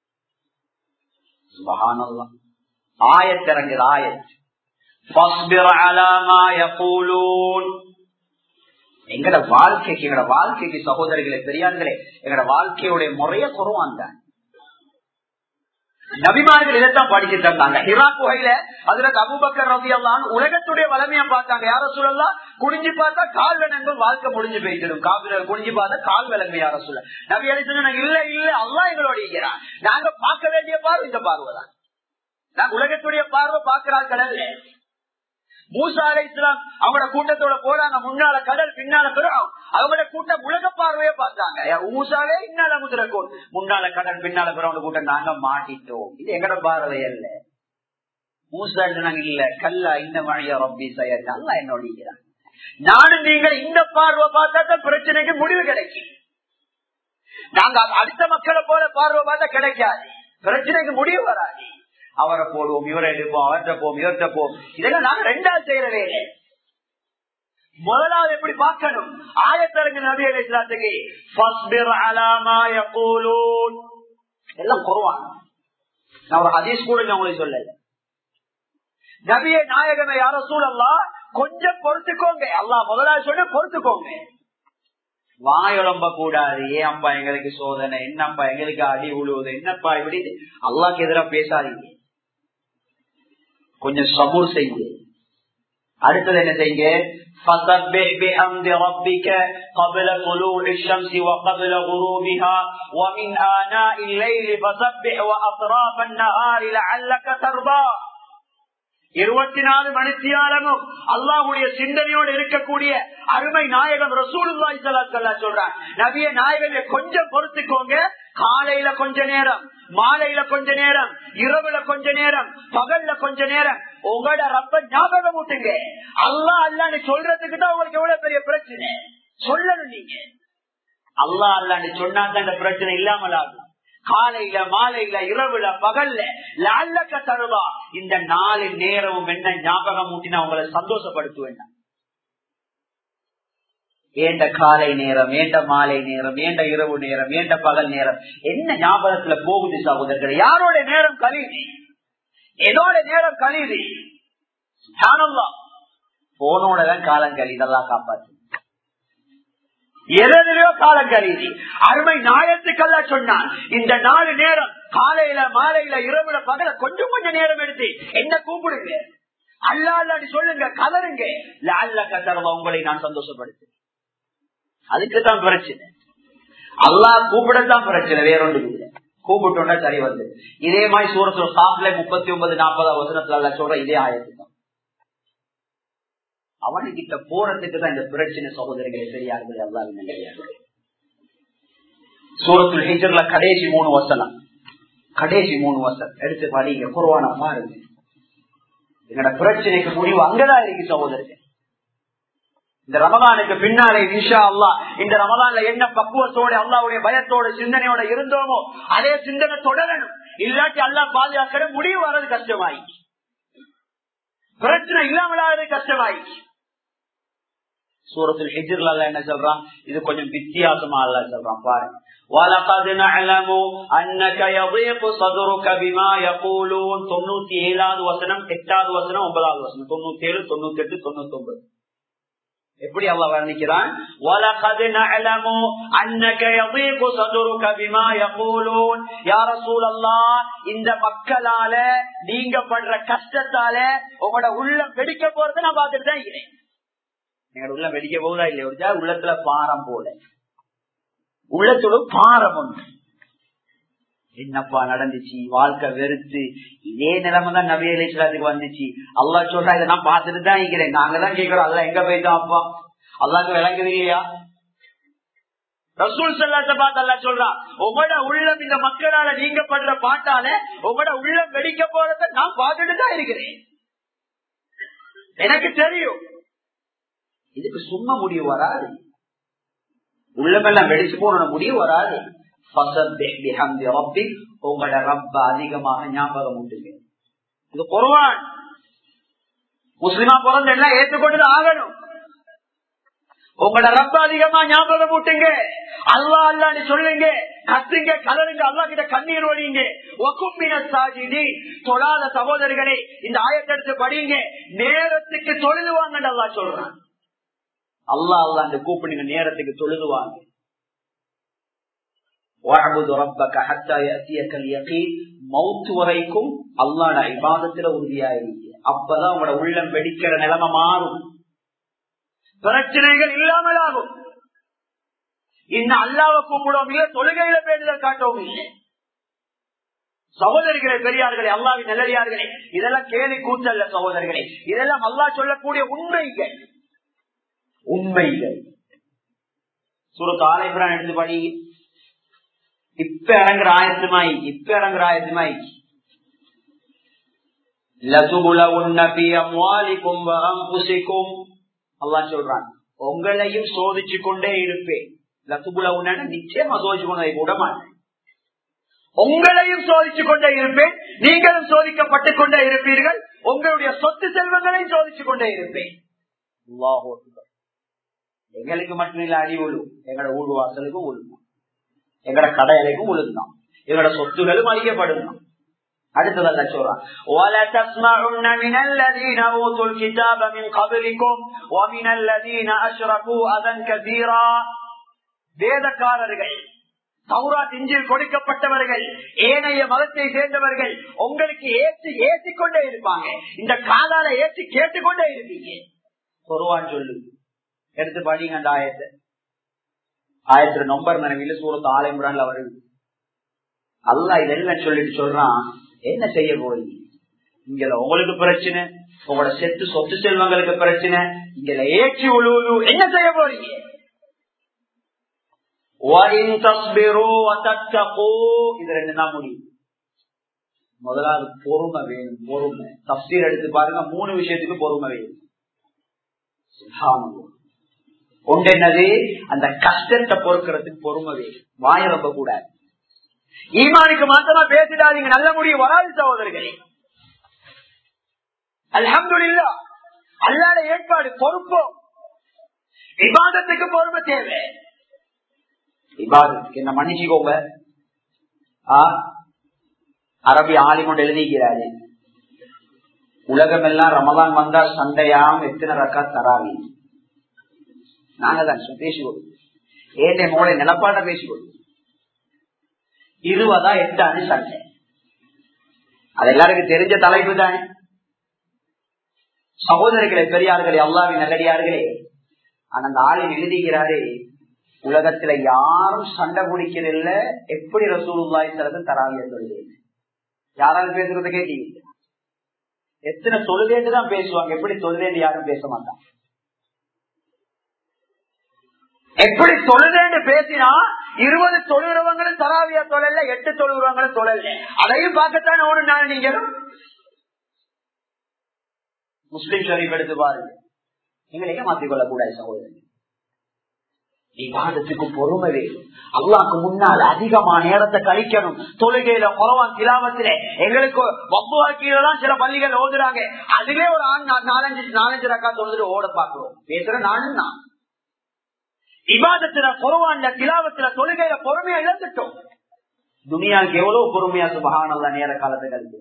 சுபஹானல்லாஹ் ஆயத்திறங்குது ஆயத் فاصبر على ما يقولون எங்கட வாழ்க்கைக்கு எங்கட வாழ்க்கைக்கு சகோதரிகளே பெரியார்களே எங்கட வாழ்க்கையுடைய முறைய குறவான் தான் நபிமார்கள் இதைத்தான் படிச்சுட்டு இருந்தாங்க ஹிரா குகையில அதுல அபுபக்கர் ரவி அல்லான் உலகத்துடைய வளமையா பார்த்தாங்க யார சொல்லலாம் குடிஞ்சு பார்த்தா கால் விலங்குகள் வாழ்க்கை முடிஞ்சு போயிட்டு காவிரர் குடிஞ்சு பார்த்தா கால் விலங்கு யார சொல்ல நபி அடிச்சு இல்ல இல்ல அல்லா எங்களோட இருக்கிறான் நாங்க பார்க்க வேண்டிய பார்வை இந்த பார்வை தான் நாங்க உலகத்துடைய பார்வை பார்க்கிறார்கள் அல்ல மூசா அலை இஸ்லாம் அவங்களோட கூட்டத்தோட போறாங்க முன்னால கடல் பின்னால பெரும் அவங்களோட கூட்டம் உலக பார்வையே பார்த்தாங்க மூசாவே இன்னால முதிரக்கும் முன்னால கடல் பின்னால பெறவங்க கூட்டம் நாங்க மாட்டிட்டோம் இது எங்கட பார்வை அல்ல மூசா நாங்க இல்ல கல்லா இந்த மழையா ரப்பி செய்ய நல்லா என்னோட நானும் நீங்கள் இந்த பார்வை பார்த்தா தான் பிரச்சனைக்கு முடிவு கிடைக்கும் நாங்க அடுத்த மக்களை போல பார்வை பார்த்தா கிடைக்காது பிரச்சனைக்கு முடிவு வராது அவரை போடுவோம் இவரை எடுப்போம் அவர்கிட்ட போவோம் இவர்கிட்ட போவோம் இதெல்லாம் நாங்க ரெண்டாவது செய்யற வேலை முதலாவது எப்படி பார்க்கணும் ஆயத்தரங்கு நபி அலிஸ்லாத்துக்கு எல்லாம் குறவான் நான் ஒரு ஹதீஸ் கூட நான் உங்களுக்கு சொல்லல நபிய நாயகனை யார சூழல்லாம் கொஞ்சம் பொறுத்துக்கோங்க அல்லா முதலாவது சொல்லி பொறுத்துக்கோங்க வாயொலம்ப கூடாது ஏன் அப்பா எங்களுக்கு சோதனை என்னப்பா எங்களுக்கு அடி உழுவுது என்னப்பா இப்படி அல்லாக்கு எதிராக பேசாதீங்க கொஞ்சம் சமூர் செய்யுங்க அடுத்தது என்ன செய்யுங்க فسبح بحمد ربك قبل طلوع الشمس وقبل غروبها ومن آناء الليل فسبح وأطراف النهار لعلك ترضى இருபத்தி நாலு மணித்தியாலமும் அல்லாஹுடைய சிந்தனையோடு இருக்கக்கூடிய அருமை நாயகம் ரசூலுல்லாய் சல்லா சொல்றான் நபிய நாயகமே கொஞ்சம் பொறுத்துக்கோங்க காலையில கொஞ்ச நேரம் மாலையில கொஞ்ச நேரம் இரவுல கொஞ்ச நேரம் பகல்ல கொஞ்ச நேரம் உங்களோட ரப்ப ஞாபகம் ஊட்டுங்க அல்லா அல்லான்னு சொல்றதுக்கு தான் உங்களுக்கு எவ்வளவு பெரிய பிரச்சனை சொல்லணும் நீங்க அல்லா அல்லான்னு சொன்னா தான் இந்த பிரச்சனை இல்லாமல் ஆகும் காலையில மாலையில இரவுல பகல்ல லால்லக்க தருவா இந்த நாலு நேரமும் என்ன ஞாபகம் ஊட்டினா உங்களை சந்தோஷப்படுத்துவேன் ஏண்ட காலை நேரம் ஏண்ட மாலை நேரம் ஏண்ட இரவு நேரம் ஏண்ட பகல் நேரம் என்ன ஞாபகத்துல போகுது சகோதரர்கள் யாரோட நேரம் கழிவு எதோட நேரம் கழிவு போனோட தான் காலம் கழிவு நல்லா காப்பாத்து எதிலையோ காலம் கருதி அருமை நாயத்துக்கல்ல சொன்னான் இந்த நாலு நேரம் காலையில மாலையில இரவுல பகல கொஞ்சம் கொஞ்சம் நேரம் எடுத்து என்ன கூப்பிடுங்க அல்லா அல்லாடி சொல்லுங்க கதருங்க அல்ல கதர்வா உங்களை நான் சந்தோஷப்படுத்து அதுக்குதான் பிரச்சனை அல்லா கூப்பிடத்தான் பிரச்சனை வேற ஒன்று இல்லை கூப்பிட்டோம்னா சரி வந்து இதே மாதிரி சூரத்துல சாப்பிட முப்பத்தி ஒன்பது நாற்பதாம் வசனத்துல சொல்ற இதே ஆயத்து தான் அவனுக்கிட்ட போறதுக்கு தான் இந்த பிரச்சனை சகோதரிகளை பெரியார்கள் எல்லாரும் நிலையார்கள் சூரத்துல் ஹிஜர்ல கடைசி மூணு வசனம் கடைசி மூணு வசனம் எடுத்து படிங்க குருவான பாருங்க எங்களோட பிரச்சனைக்கு முடிவு அங்கதான் இருக்கு சகோதரர்கள் இந்த ரமதானுக்கு பின்னாலே இன்ஷா அல்லா இந்த ரமதான்ல என்ன பக்குவத்தோட அல்லாவுடைய பயத்தோட சிந்தனையோட இருந்தோமோ அதே சிந்தனை தொடரணும் இல்லாட்டி அல்லா பாதுகாக்கிற முடிவு வர்றது கஷ்டமாயிடுச்சு பிரச்சனை இல்லாமலாவது கஷ்டமாயிடுச்சு சூரத்தில் ஹிஜிர்ல என்ன சொல்றான் இது கொஞ்சம் வித்தியாசமா அல்ல சொல்றான் பாருங்க وَلَقَدْ نَعْلَمُ أَنَّكَ يَضِيقُ صَدْرُكَ بِمَا يَقُولُونَ 97வது வசனம் 8வது வசனம் 9வது வசனம் 97 98 99 எப்படி அல்லாஹ் வர்ணிக்கிறான் وَلَقَدْ نَعْلَمُ أَنَّكَ يَضِيقُ صَدْرُكَ بِمَا يَقُولُونَ يا رسول الله இந்த மக்களால நீங்க படுற கஷ்டத்தால உங்களோட உள்ளம் வெடிக்க போறதை நான் பார்த்துட்டு தான் இருக்கிறேன் எங்களோட உள்ளம் வெடிக்க போகுதா இல்லையா உள்ளத்துல பாரம் போல உள்ளத்தோட பாரம் ஒன்று என்னப்பா நடந்துச்சு வாழ்க்கை வெறுத்து இதே நிலைமை தான் நபி அலிஸ்லாத்துக்கு வந்துச்சு அல்லா சொல்றா இதை நான் பார்த்துட்டு தான் இருக்கிறேன் நாங்க தான் கேட்கிறோம் அல்ல எங்க போயிட்டோம் அப்பா அல்லாக்கு விளங்குது இல்லையா ரசூல் சல்லாத்த பார்த்து அல்லா சொல்றான் உங்களோட உள்ளம் இந்த மக்களால நீங்க படுற பாட்டால உங்களோட உள்ளம் வெடிக்க போறத நான் பார்த்துட்டு தான் இருக்கிறேன் எனக்கு தெரியும் இதுக்கு சும்மா முடிவு வராது உள்ளமெல்லாம் வெடிச்சு போன முடிவு வராது உங்களோட ரப்ப அதிகமாக ஞாபகம் உண்டு இது குருவான் முஸ்லிமா பிறந்த எல்லாம் ஏற்றுக்கொண்டு ஆகணும் உங்களோட ரப்ப அதிகமா ஞாபகம் ஊட்டுங்க அல்லா அல்லான்னு சொல்லுங்க கத்துங்க கலருங்க அல்லா கிட்ட கண்ணீர் ஒழிங்க ஒக்கும்பின சாஜினி தொழாத சகோதரர்களே இந்த ஆயத்தெடுத்து படிங்க நேரத்துக்கு தொழுதுவாங்க அல்லா சொல்றான் அல்லா அல்லா அந்த கூப்பிடுங்க நேரத்துக்கு தொழுதுவாங்க மவுத்து வரைக்கும் அல்லாட இபாதத்துல உறுதியா இருக்கு அப்பதான் உங்களோட உள்ளம் வெடிக்கிற நிலைமை மாறும் பிரச்சனைகள் இல்லாமல் ஆகும் இன்னும் அல்லாவ கூப்பிடவும் இல்லை தொழுகையில பேருதல் காட்டவும் இல்லை சகோதரிகளே பெரியார்களே அல்லாவின் நல்லடியார்களே இதெல்லாம் கேலி கூத்தல்ல சகோதரர்களே இதெல்லாம் அல்லா சொல்லக்கூடிய உண்மைகள் உண்மைகள் சுரத்து ஆலைபுரான் எடுத்து படி இப்ப இறங்குற ஆயத்துமாய் இப்ப இறங்குற ஆயத்துமாய் அல்லா சொல்றான் உங்களையும் சோதிச்சு கொண்டே இருப்பேன் லசுபுல உன்ன நிச்சயமா சோதிச்சு கொண்டதை கூட மாட்டேன் உங்களையும் சோதிச்சு கொண்டே இருப்பேன் நீங்களும் சோதிக்கப்பட்டுக் கொண்டே இருப்பீர்கள் உங்களுடைய சொத்து செல்வங்களையும் சோதிச்சு கொண்டே இருப்பேன் எங்களுக்கு மட்டும் இல்ல அடி விழும் எங்களோட ஊடு வாசலுக்கும் விழுந்தான் எங்களோட கடையலைக்கும் விழுந்தான் எங்களோட சொத்துகளும் அழிக்கப்படும் அடுத்ததல்ல சொல்றான் وَلَتَسْمَعُنَّ مِنَ الَّذِينَ أُوتُوا الْكِتَابَ مِنْ قَبْلِكُمْ وَمِنَ الَّذِينَ أَشْرَكُوا أَذًى كَثِيرًا வேதக்காரர்கள் சௌராத் இஞ்சில் கொடுக்கப்பட்டவர்கள் ஏனைய மதத்தை சேர்ந்தவர்கள் உங்களுக்கு ஏற்றி ஏற்றிக்கொண்டே இருப்பாங்க இந்த காலால ஏற்றி கேட்டுக்கொண்டே இருப்பீங்க பொருவான் சொல்லு எடுத்து படிங்க அந்த ஆயத்தை ஆயிரத்தி நம்பர் நினைவில சூரத்து ஆலயமுறான்ல வருது அல்லா இதெல்லாம் சொல்லிட்டு சொல்றான் என்ன செய்ய போறீங்க இங்க உங்களுக்கு பிரச்சனை உங்களோட செத்து சொத்து செல்வங்களுக்கு பிரச்சனை இங்க ஏற்றி உழுவு என்ன செய்ய போறீங்க இது ரெண்டு தான் முடியும் முதலாவது பொறுமை வேணும் பொறுமை தப்சீர் எடுத்து பாருங்க மூணு விஷயத்துக்கு பொறுமை வேணும் ஒன்று என்னது அந்த கஷ்டத்தை பொறுக்கிறதுக்கு பொறுமை வேணும் வாய ரொம்ப கூடாது ஈமானுக்கு மாத்திரமா பேசிடாதீங்க நல்ல முடிவு வராது சகோதரர்களே அல்ஹம்துல்லா அல்லாத ஏற்பாடு பொறுப்போம் விவாதத்துக்கு பொறுமை தேவை விவாதத்துக்கு என்ன மன்னிச்சுக்கோங்க அரபி ஆளி கொண்டு எழுதிக்கிறாரு உலகம் எல்லாம் ரமதான் வந்தா சண்டையாம் எத்தனை ரக்கா தராவி நாங்க தான் பேசிக்கொடு ஏட்டை மூளை நிலப்பாட பேசிக்கொடு இருபதா எட்டான்னு சண்டை அது எல்லாருக்கும் தெரிஞ்ச தலைப்பு தானே சகோதரர்களே பெரியார்களே அல்லாவின் நல்லடியார்களே ஆனா அந்த ஆளில் எழுதிக்கிறாரே உலகத்துல யாரும் சண்டை பிடிக்கிறதில்ல எப்படி ரசூலுல்லாய் சிலது தராவிய சொல்லுங்க யாராவது பேசுறத கேட்டீங்க எத்தனை தொழுதேன்னு தான் பேசுவாங்க எப்படி தொழுதேன்னு யாரும் பேச மாட்டாங்க எப்படி தொழுதேன்னு பேசினா இருபது தொழுகிறவங்களும் தராவியா தொழல எட்டு தொழுகிறவங்களும் தொழல அதையும் பார்க்கத்தான் ஓடு நான் நீங்களும் முஸ்லிம் ஷரீப் எடுத்து பாருங்க எங்களையே மாற்றிக்கொள்ள கூடாது சகோதரன் விவாதத்துக்கு பொறுமை வேணும் அல்லாக்கு முன்னால் அதிகமா நேரத்தை கழிக்கணும் தொழுகையில குறவான் கிலாவத்தில எங்களுக்கு வப்புவாக்கிதான் சில பள்ளிகள் ஓதுறாங்க அதுவே ஒரு ஆண் நாலஞ்சு நாலஞ்சு ரக்கா தொழுது ஓட பாக்குறோம் பேசுற நானும் நான் விவாதத்துல குறவான்ல கிலாவத்துல தொழுகையில பொறுமையா இழந்துட்டோம் துனியாவுக்கு எவ்வளவு பொறுமையா சுபகானல்ல நேர காலத்தை கழிச்சு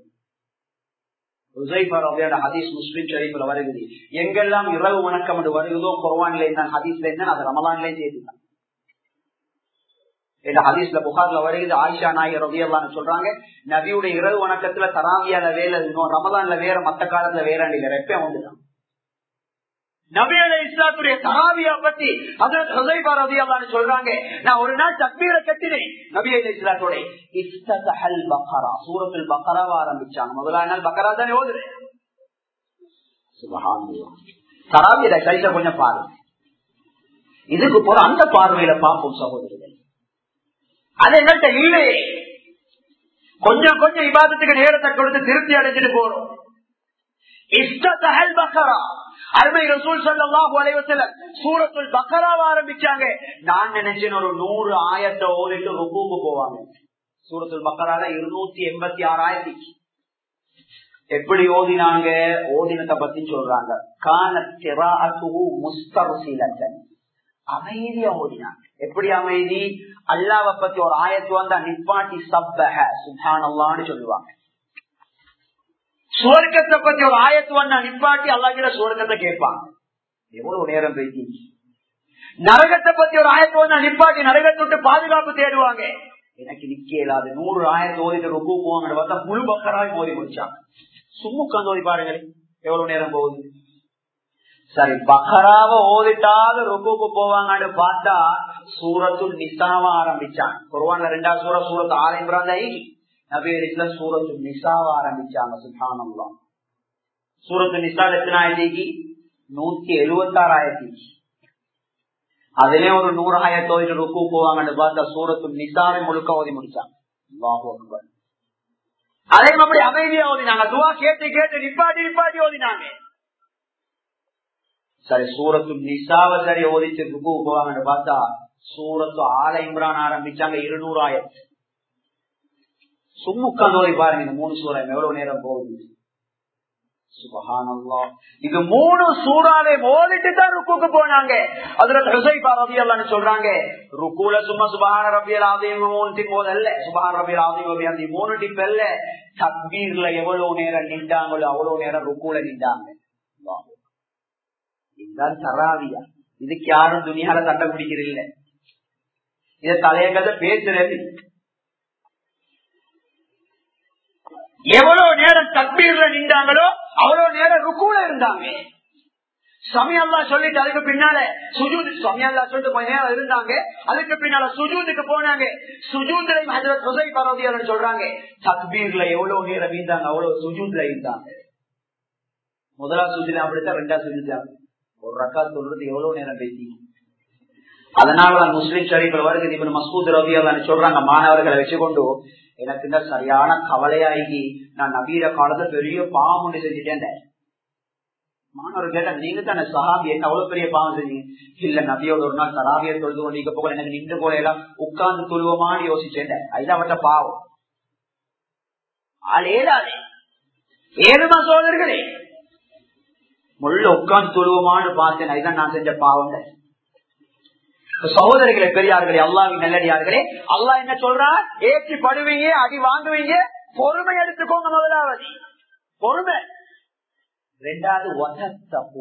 முஸ்லிம் வருகிறது எங்கெல்லாம் இரவு வணக்கம் என்று வருகிறதோ குர்வான்ல இருந்தான் ஹதீஸ்ல இருந்தான் அது ரமலான்லயும் செய்துதான் ஹதீஸ்ல புகார்ல வருகிறது ஆயிஷா நாயர் ரவியல்லான்னு சொல்றாங்க நபியுடைய இரவு வணக்கத்துல தராவியால வேலை ரமலான்ல வேற மத்த காலத்துல வேற ரெப்பே வந்துதான் நபியல இஸ்லாத்துடைய தராவியா பத்தி சொல்றாங்க நான் ஒரு நாள் தக்பீர கட்டினேன் நபியல இஸ்லாத்தோட இஸ்தஹல் பக்கரா சூரத்தில் பக்கராவா ஆரம்பிச்சாங்க முதலா நாள் பக்கரா தானே ஓதுறேன் தராவியில கழிச்ச கொஞ்சம் பாருங்க இதுக்கு போற அந்த பார்வையில பார்ப்போம் சகோதரர்கள் அது எங்கள்கிட்ட இல்லையே கொஞ்சம் கொஞ்சம் இபாதத்துக்கு நேரத்தை கொடுத்து திருப்தி அடைஞ்சிட்டு போறோம் இஷ்டத்தகல் பக்கரா அருமை ரசூல் சல்லாஹு அலைவசல சூரத்துல் பக்கராவ ஆரம்பிச்சாங்க நான் நினைச்சேன் ஒரு நூறு ஆயத்தை ஓதிட்டு ருக்குக்கு போவாங்க சூரத்துல் பக்கரால இருநூத்தி எண்பத்தி ஆறு ஆயிரத்தி எப்படி ஓதினாங்க ஓதினத்தை பத்தி சொல்றாங்க கான முஸ்தரசீலத்தன் அமைதியா ஓதினாங்க எப்படி அமைதி அல்லாவை பத்தி ஒரு ஆயத்து வந்தா நிப்பாட்டி சப்பஹ சுபானல்லான்னு சொல்லுவாங்க சுவர்க்கத்தை பத்தி ஒரு ஆயத்து வந்தா நிப்பாட்டி அல்லாஹிற சுவர்க்கத்தை கேட்பாங்க எவ்வளவு நேரம் பேசி நரகத்தை பத்தி ஒரு ஆயத்து வந்தா நிப்பாட்டி நரகத்தை விட்டு பாதுகாப்பு தேடுவாங்க எனக்கு நிக்க இயலாது நூறு ஆயிரத்தி ஓதிட்டு ரொம்ப போவாங்க பார்த்தா முழு பக்கராய் மோதி முடிச்சாங்க சும்மா உட்காந்து ஓதி பாருங்களேன் எவ்வளவு நேரம் போகுது சரி பக்கராவ ஓதிட்டாவது ரொம்பக்கு போவாங்கன்னு பார்த்தா சூரத்துல் நிசாவ ஆரம்பிச்சாங்க குருவான்ல ரெண்டாவது சூர சூரத்து ஆலயம்தான் நபீரில சூரத்து நிசாவ ஆரம்பிச்சாங்க சுல்தானம்லாம் சூரத்து நிசா எத்தனை ஆயிரத்தி நூத்தி எழுபத்தி ஆறாயிரத்தி அதுலயே ஒரு நூறு ஆயிரத்தி ஓதிட்டு ருக்கு போவாங்கன்னு பார்த்தா சூரத்து நிசாவை முழுக்க ஓதி முடிச்சாங்க அதே மாதிரி அமைதியா ஓதினாங்க துவா கேட்டு கேட்டு நிப்பாட்டி நிப்பாட்டி ஓதினாங்க சரி சூரத்து நிசாவை சரி ஓதிச்சு ருக்கு போவாங்கன்னு பார்த்தா சூரத்து ஆல இம்ரான் ஆரம்பிச்சாங்க இருநூறாயிரம் சும்முக்காந்து ஓதி பாருங்க இந்த மூணு சூறாயம் எவ்வளவு நேரம் போகுது சுபஹானல்லா இது மூணு சூறாவை ஓதிட்டு தான் ருக்குக்கு போனாங்க அதுல ஹுசைபா ரபி அல்லான்னு சொல்றாங்க ருக்குல சும்மா சுபஹான ரபியல் ஆதையும் மூணு டிப் போதல்ல சுபஹான் ரபியல் ஆதையும் அந்த மூணு டிப் அல்ல தக்பீர்ல எவ்வளவு நேரம் நின்றாங்களோ அவ்வளவு நேரம் ருக்குல நின்றாங்க இதுதான் தராவியா இதுக்கு யாரும் துணியால சண்டை பிடிக்கிறதில்ல இத தலையங்கத பேசுறது எவ்வளவு நேரம் தக்பீர்ல நின்றாங்களோ அவ்வளவு நேரம் ருக்குல இருந்தாங்க சமயல்லா சொல்லிட்டு அதுக்கு பின்னால சுஜூது சமயல்லா சொல்லிட்டு கொஞ்ச நேரம் இருந்தாங்க அதுக்கு பின்னால சுஜூதுக்கு போனாங்க சுஜூதுல ஹஜரத் ஹுசை பரவதியாளர் சொல்றாங்க தக்பீர்ல எவ்வளவு நேரம் இருந்தாங்க அவ்வளவு சுஜூத்ல இருந்தாங்க முதலாவது சுஜில அப்படித்தான் ரெண்டாவது சுஜில ஒரு ரக்கா சொல்றது எவ்வளவு நேரம் பேசி அதனாலதான் முஸ்லிம் ஷரீஃபில் வருகிறது இப்ப மசூத் ரவி அல்லான்னு சொல்றாங்க மாணவர்களை வச்சுக்கொண்டு எனக்கு இந்த சரியான கவலையாகி நான் நவீன காலத்துல பெரிய பாவம் ஒன்று செஞ்சுட்டேன் மாணவர் கேட்டா நீங்க தானே சஹாபி என்ன அவ்வளவு பெரிய பாவம் செஞ்சீங்க இல்ல நபியோட ஒரு நாள் சராபிய தொழுது கொண்டு போக எனக்கு நின்று போல எல்லாம் உட்கார்ந்து துழுவமான்னு யோசிச்சேன் அதுதான் அவட்ட பாவம் ஆள் ஏழாதே ஏழுமா சோதர்களே முள்ள உட்கார்ந்து துழுவமான்னு பார்த்தேன் அதுதான் நான் செஞ்ச பாவம் சகோதரிகளே பெரியார்களே அல்லாவின் நல்லடியார்களே அல்லா என்ன சொல்றா ஏற்றி படுவீங்க அடி வாங்குவீங்க பொறுமை எடுத்துக்கோங்க முதலாவது பொறுமை ரெண்டாவது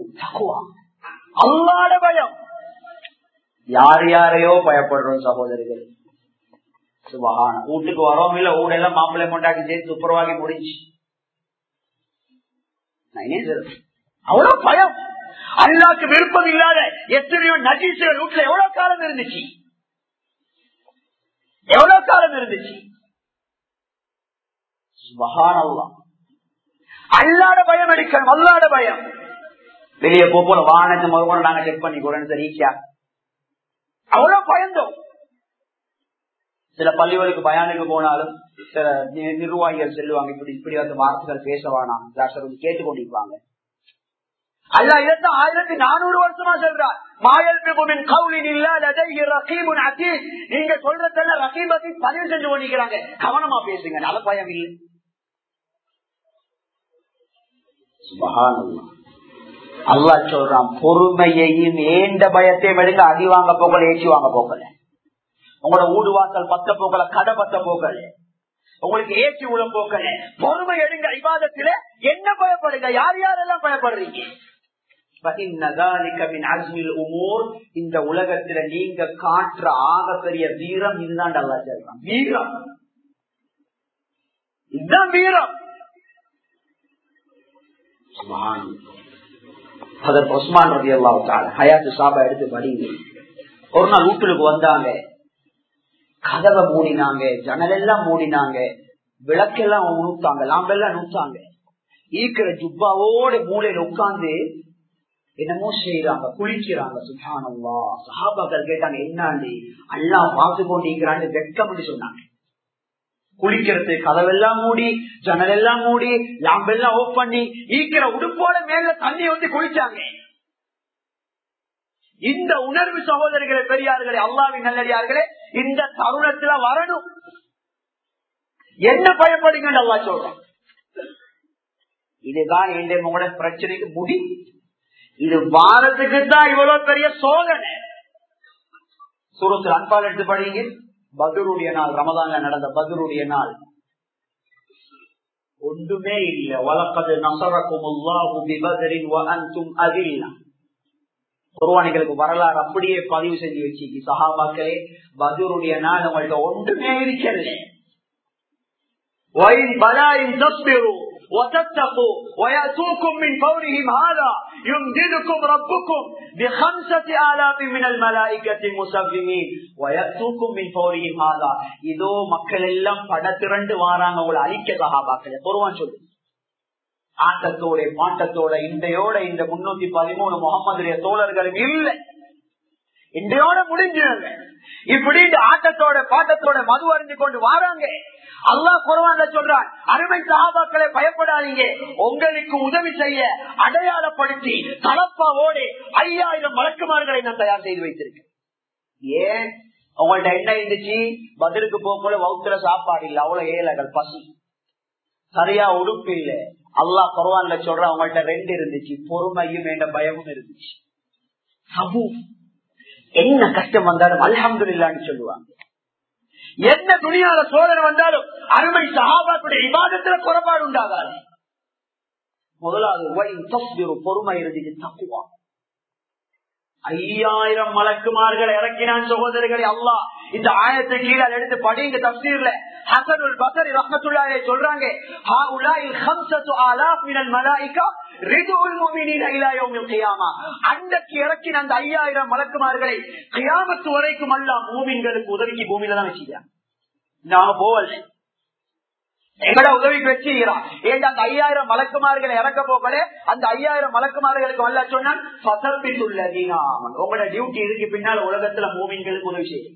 அல்லாட பயம் யார் யாரையோ பயப்படுறோம் சகோதரிகள் சுபகான வீட்டுக்கு வரோம் இல்ல ஊடெல்லாம் மாப்பிள்ளை கொண்டாக்கி சேர்த்து துப்புரவாகி முடிஞ்சு அவ்வளவு பயம் அல்லாக்கு விருப்பம் இல்லாத எத்தனையோ நஜீசுகள் வீட்டுல எவ்வளவு காலம் இருந்துச்சு எவ்வளவு காலம் இருந்துச்சு அல்லாட பயம் எடுக்கணும் அல்லாட பயம் வெளியே போல வானத்தை முதல்ல நாங்க செக் பண்ணி கூட ஈஸியா அவ்வளவு பயந்தோம் சில பள்ளிகளுக்கு பயானுக்கு போனாலும் சில நிர்வாகிகள் செல்லுவாங்க இப்படி இப்படி வந்து வார்த்தைகள் பேச வேணாம் கேட்டு கொண்டிருப்பாங்க அல்ல இதத்தான் ஆயிரத்தி நானூறு வருஷமா சொல்றார் மாயல் பிரபுவின் கவுலின் இல்ல ரஹீமுன் அசீஸ் நீங்க சொல்றதெல்ல ரஹீம் அசீஸ் பதிவு செஞ்சு கொண்டிருக்கிறாங்க கவனமா பேசுங்க நல்ல பயம் இல்லை அல்லா சொல்றான் பொறுமையையும் ஏந்த பயத்தையும் எடுங்க அடி வாங்க போகல ஏற்றி வாங்க போகல உங்களோட ஊடு வாசல் பத்த போகல கடை பத்த போகல உங்களுக்கு ஏற்றி உள்ள போக்கல பொறுமை எடுங்க விவாதத்தில என்ன பயப்படுங்க யார் யாரெல்லாம் பயப்படுறீங்க இந்த உலகத்துல நீங்க காட்டுற ஆக பெரிய வீரம் இதுதான் வீரம் இதுதான் வீரம் அதற்கு உஸ்மான் ரவி அல்லா ஹயாத்து சாபா எடுத்து படிங்க ஒரு நாள் வீட்டுக்கு வந்தாங்க கதவை மூடினாங்க ஜன்னல் எல்லாம் மூடினாங்க விளக்கெல்லாம் நூத்தாங்க லாம்பெல்லாம் நூத்தாங்க ஈக்கிற ஜுப்பாவோட மூலையில உட்கார்ந்து என்னமோ செய்யறாங்க குளிக்கிறாங்க சுகானம்வா சஹாபாக்கள் கேட்டாங்க என்னாண்டி அல்லா பார்த்து கொண்டிருக்கிறான்னு வெக்கம் சொன்னாங்க குளிக்கிறது கதவெல்லாம் மூடி ஜன்னல் எல்லாம் மூடி லாம்பெல்லாம் ஓப் பண்ணி ஈக்கிற உடுப்போட மேல தண்ணி வந்து குளிச்சாங்க இந்த உணர்வு சகோதரிகளை பெரியார்களே அல்லாவின் நல்லடியார்களே இந்த தருணத்துல வரணும் என்ன பயப்படுங்க அல்லா சொல்றேன் இதுதான் எந்த உங்களோட பிரச்சனைக்கு முடி இது வாரத்துக்கு தான் இவ்வளவு பெரிய சோதனை சூரத்தில் அன்பால் எடுத்து படிங்க பதுருடைய நாள் ரமதான்ல நடந்த பதுருடைய நாள் ஒன்றுமே இல்லை வழக்கது நசரக்கும் அதில்லாம் குருவானிகளுக்கு வரலாறு அப்படியே பதிவு செஞ்சு வச்சு சஹாபாக்களே பதுருடைய நாள் உங்கள்ட்ட ஒன்றுமே இருக்கிறது وتتقوا ويأتوكم من فورهم هذا يمددكم ربكم بخمسة آلاف من الملائكة مسبمين ويأتوكم من فورهم هذا இதோ மக்கள் எல்லாம் படத்திரண்டு வாராங்க உங்களை அழிக்க சகாபாக்கள் பொருவான் சொல்லு ஆட்டத்தோட பாட்டத்தோட இன்றையோட இந்த முன்னூத்தி பதிமூணு முகமதுடைய தோழர்களும் இல்லை இன்றையோட முடிஞ்சாங்க இப்படி இந்த ஆட்டத்தோட பாட்டத்தோட மது அறிஞ்சு கொண்டு வாராங்க அல்லா குரவான்ல சொல்றான் அருமை சகாபாக்களை பயப்படாதீங்க உங்களுக்கு உதவி செய்ய அடையாளப்படுத்தி கலப்பாவோடு ஐயாயிரம் வழக்குமார்களை நான் தயார் செய்து வைத்திருக்கேன் ஏன் உங்கள்ட்ட என்ன இருந்துச்சு பதிலுக்கு போகும்போது வகுத்துல சாப்பாடு இல்லை அவ்வளவு ஏழைகள் பசு சரியா உடுப்பு இல்ல அல்லா குரவான்ல சொல்ற அவங்கள்ட்ட ரெண்டு இருந்துச்சு பொறுமையும் என்ற பயமும் இருந்துச்சு சபு என்ன கஷ்டம் வந்தாலும் அலமது இல்லான்னு சொல்லுவாங்க என்ன துணியால சோதனை வந்தாலும் அருமை சகாபாத்துடைய விவாதத்துல குறைபாடு உண்டாகாது முதலாவது பொறுமை இருந்துச்சு தப்புவா ஐயாயிரம் மலக்குமார்கள் இறக்கினான் சகோதரர்களை அல்லா இந்த ஆயத்தை கீழே எடுத்து படிங்க தப்சீர்ல ஹசனுல் பசரி ரஹமத்துல்லாலே சொல்றாங்க அன்றைக்கு இறக்கின அந்த ஐயாயிரம் மலக்குமார்களை கியாமத்து வரைக்கும் அல்ல மூமின்களுக்கு உதவிக்கு பூமியில தான் வச்சுக்கிறான் நாங்க போவல எங்கட உதவிக்கு வச்சுக்கிறான் ஏன் அந்த ஐயாயிரம் மலக்குமார்களை இறக்க போகல அந்த ஐயாயிரம் மலக்குமார்களுக்கு வல்ல சொன்னான் பசப்பித்துள்ள உங்களோட டியூட்டி இருக்கு பின்னால் உலகத்துல மூமின்களுக்கு உதவி செய்யும்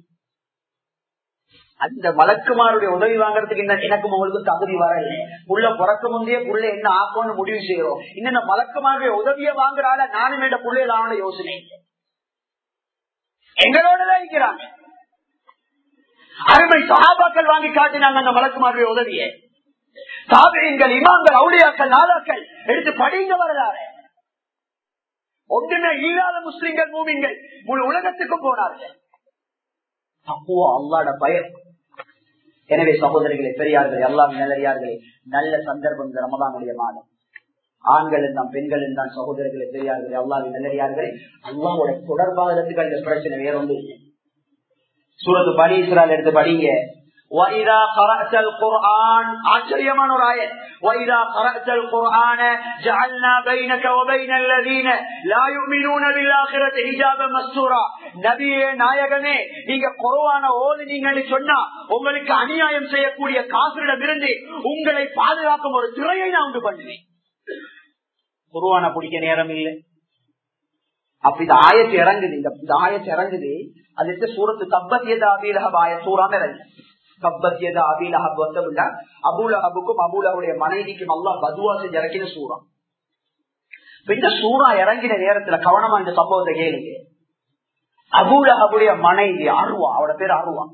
அந்த மலக்குமாருடைய உதவி வாங்குறதுக்கு இந்த எனக்கும் உங்களுக்கு தகுதி வரல உள்ள பிறக்க முந்தைய புள்ள என்ன ஆக்கணும்னு முடிவு செய்யறோம் இன்னும் மலக்குமாருடைய உதவியை வாங்குறால நானும் என்ற பிள்ளைகளான யோசனை எங்களோடதான் இருக்கிறாங்க அருமை சகாபாக்கள் வாங்கி காட்டினாங்க அந்த மலக்குமாருடைய உதவியை தாபியங்கள் இமாம்கள் அவுளியாக்கள் நாதாக்கள் எடுத்து படிங்க வரலாறு ஒன்றுமே இல்லாத முஸ்லிம்கள் மூமிங்கள் முழு உலகத்துக்கும் போனார்கள் அப்போ அல்லாட பயம் எனவே சகோதரிகளே பெரியார்களே எல்லாம் நல்லறியார்களே நல்ல சந்தர்ப்பம் இந்த ரமதானுடைய மாதம் ஆண்கள் இருந்தான் பெண்கள் இருந்தான் சகோதரர்களே பெரியார்களே அல்லாவின் நல்லறியார்களே அல்லாவோட தொடர்பாக இந்த பிரச்சனை வேற ஒன்று இல்லை சூரத்து பனி இஸ்ரால் எடுத்து படிங்க وَإِذَا قَرَأْتَ الْقُرْآنَ ஆச்சரியமான ஒரு ஆயத் وَإِذَا قَرَأْتَ الْقُرْآنَ جَعَلْنَا بَيْنَكَ وَبَيْنَ الَّذِينَ لَا يُؤْمِنُونَ بِالْآخِرَةِ حِجَابًا مَسْتُورًا நபியே நாயகமே நீங்க குர்ஆன ஓதுனீங்கன்னு சொன்னா உங்களுக்கு அநியாயம் செய்யக்கூடிய காசிரிடம் இருந்து உங்களை பாதுகாக்கும் ஒரு துறையை நான் உண்டு பண்ணுவேன் குர்ஆன பிடிக்க நேரம் இல்லை அப்ப இந்த ஆயத்து இறங்குது இந்த ஆயத்து இறங்குது அதுக்கு சூரத்து கப்பத்தியத அபீலஹப் ஆய சூறாம இறங்கு கப்பத்தியத அபீலஹப் வந்தவில்ல அபூலஹபுக்கும் அபூலஹுடைய மனைவிக்கும் அல்லா பதுவா செஞ்சு இறக்கின சூறா இந்த சூறா இறங்கின நேரத்துல கவனமா இந்த சம்பவத்தை கேளுங்க அபூலஹபுடைய மனைவி அருவா அவட பேர் அருவா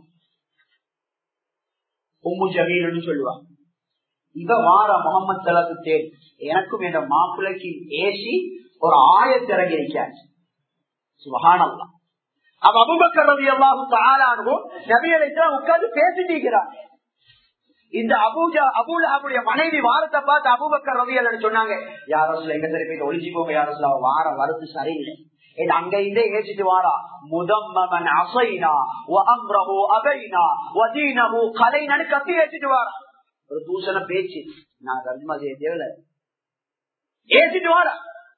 உம்மு ஜமீல்னு சொல்லுவா இவ வார முகமது சலாத்து தேர் எனக்கும் என் மாப்பிள்ளைக்கு ஏசி ஒரு ஆயத்திறங்கி இருக்காச்சு சுபகானல்லாம் அவ அபுபக்கர் ரவி அல்லாஹும் தாரானும் நபியலைத்தான் உட்கார்ந்து பேசிட்டு இருக்கிறாங்க இந்த அபூஜா அபுல்லாவுடைய மனைவி வாரத்தை பார்த்து அபுபக்கர் ரவி அல்ல சொன்னாங்க யாரும் எங்க சரி போய் ஒளிஞ்சு போங்க யாரும் அவ வார வரது சரியில்லை ஏன் அங்க இருந்தே ஏசிட்டு வாரா முதம்மன் அசைனா அம்ரஹு அபைனா வதீனஹு கலைனு கத்தி ஏசிட்டு வாரா ஒரு தூசண பேச்சு நான் கர்மா செய்ய தேவையில்ல ஏசிட்டு வாரா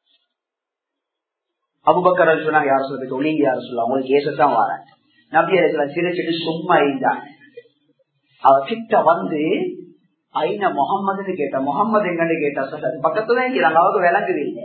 அபுபக்கர் சொன்னாங்க யாரும் சொல்ல ஒளிங்க யாரும் சொல்ல அவங்களுக்கு ஏசத்தான் வராங்க நபி அலிஸ்ல சிரிச்சிட்டு சும்மா இருந்தாங்க அவ கிட்ட வந்து ஐநா முகம்மதுன்னு கேட்டா முகம்மது எங்கன்னு கேட்டா சொல்ல பக்கத்துல இருக்கிறாங்க அவருக்கு விளங்குது இல்லை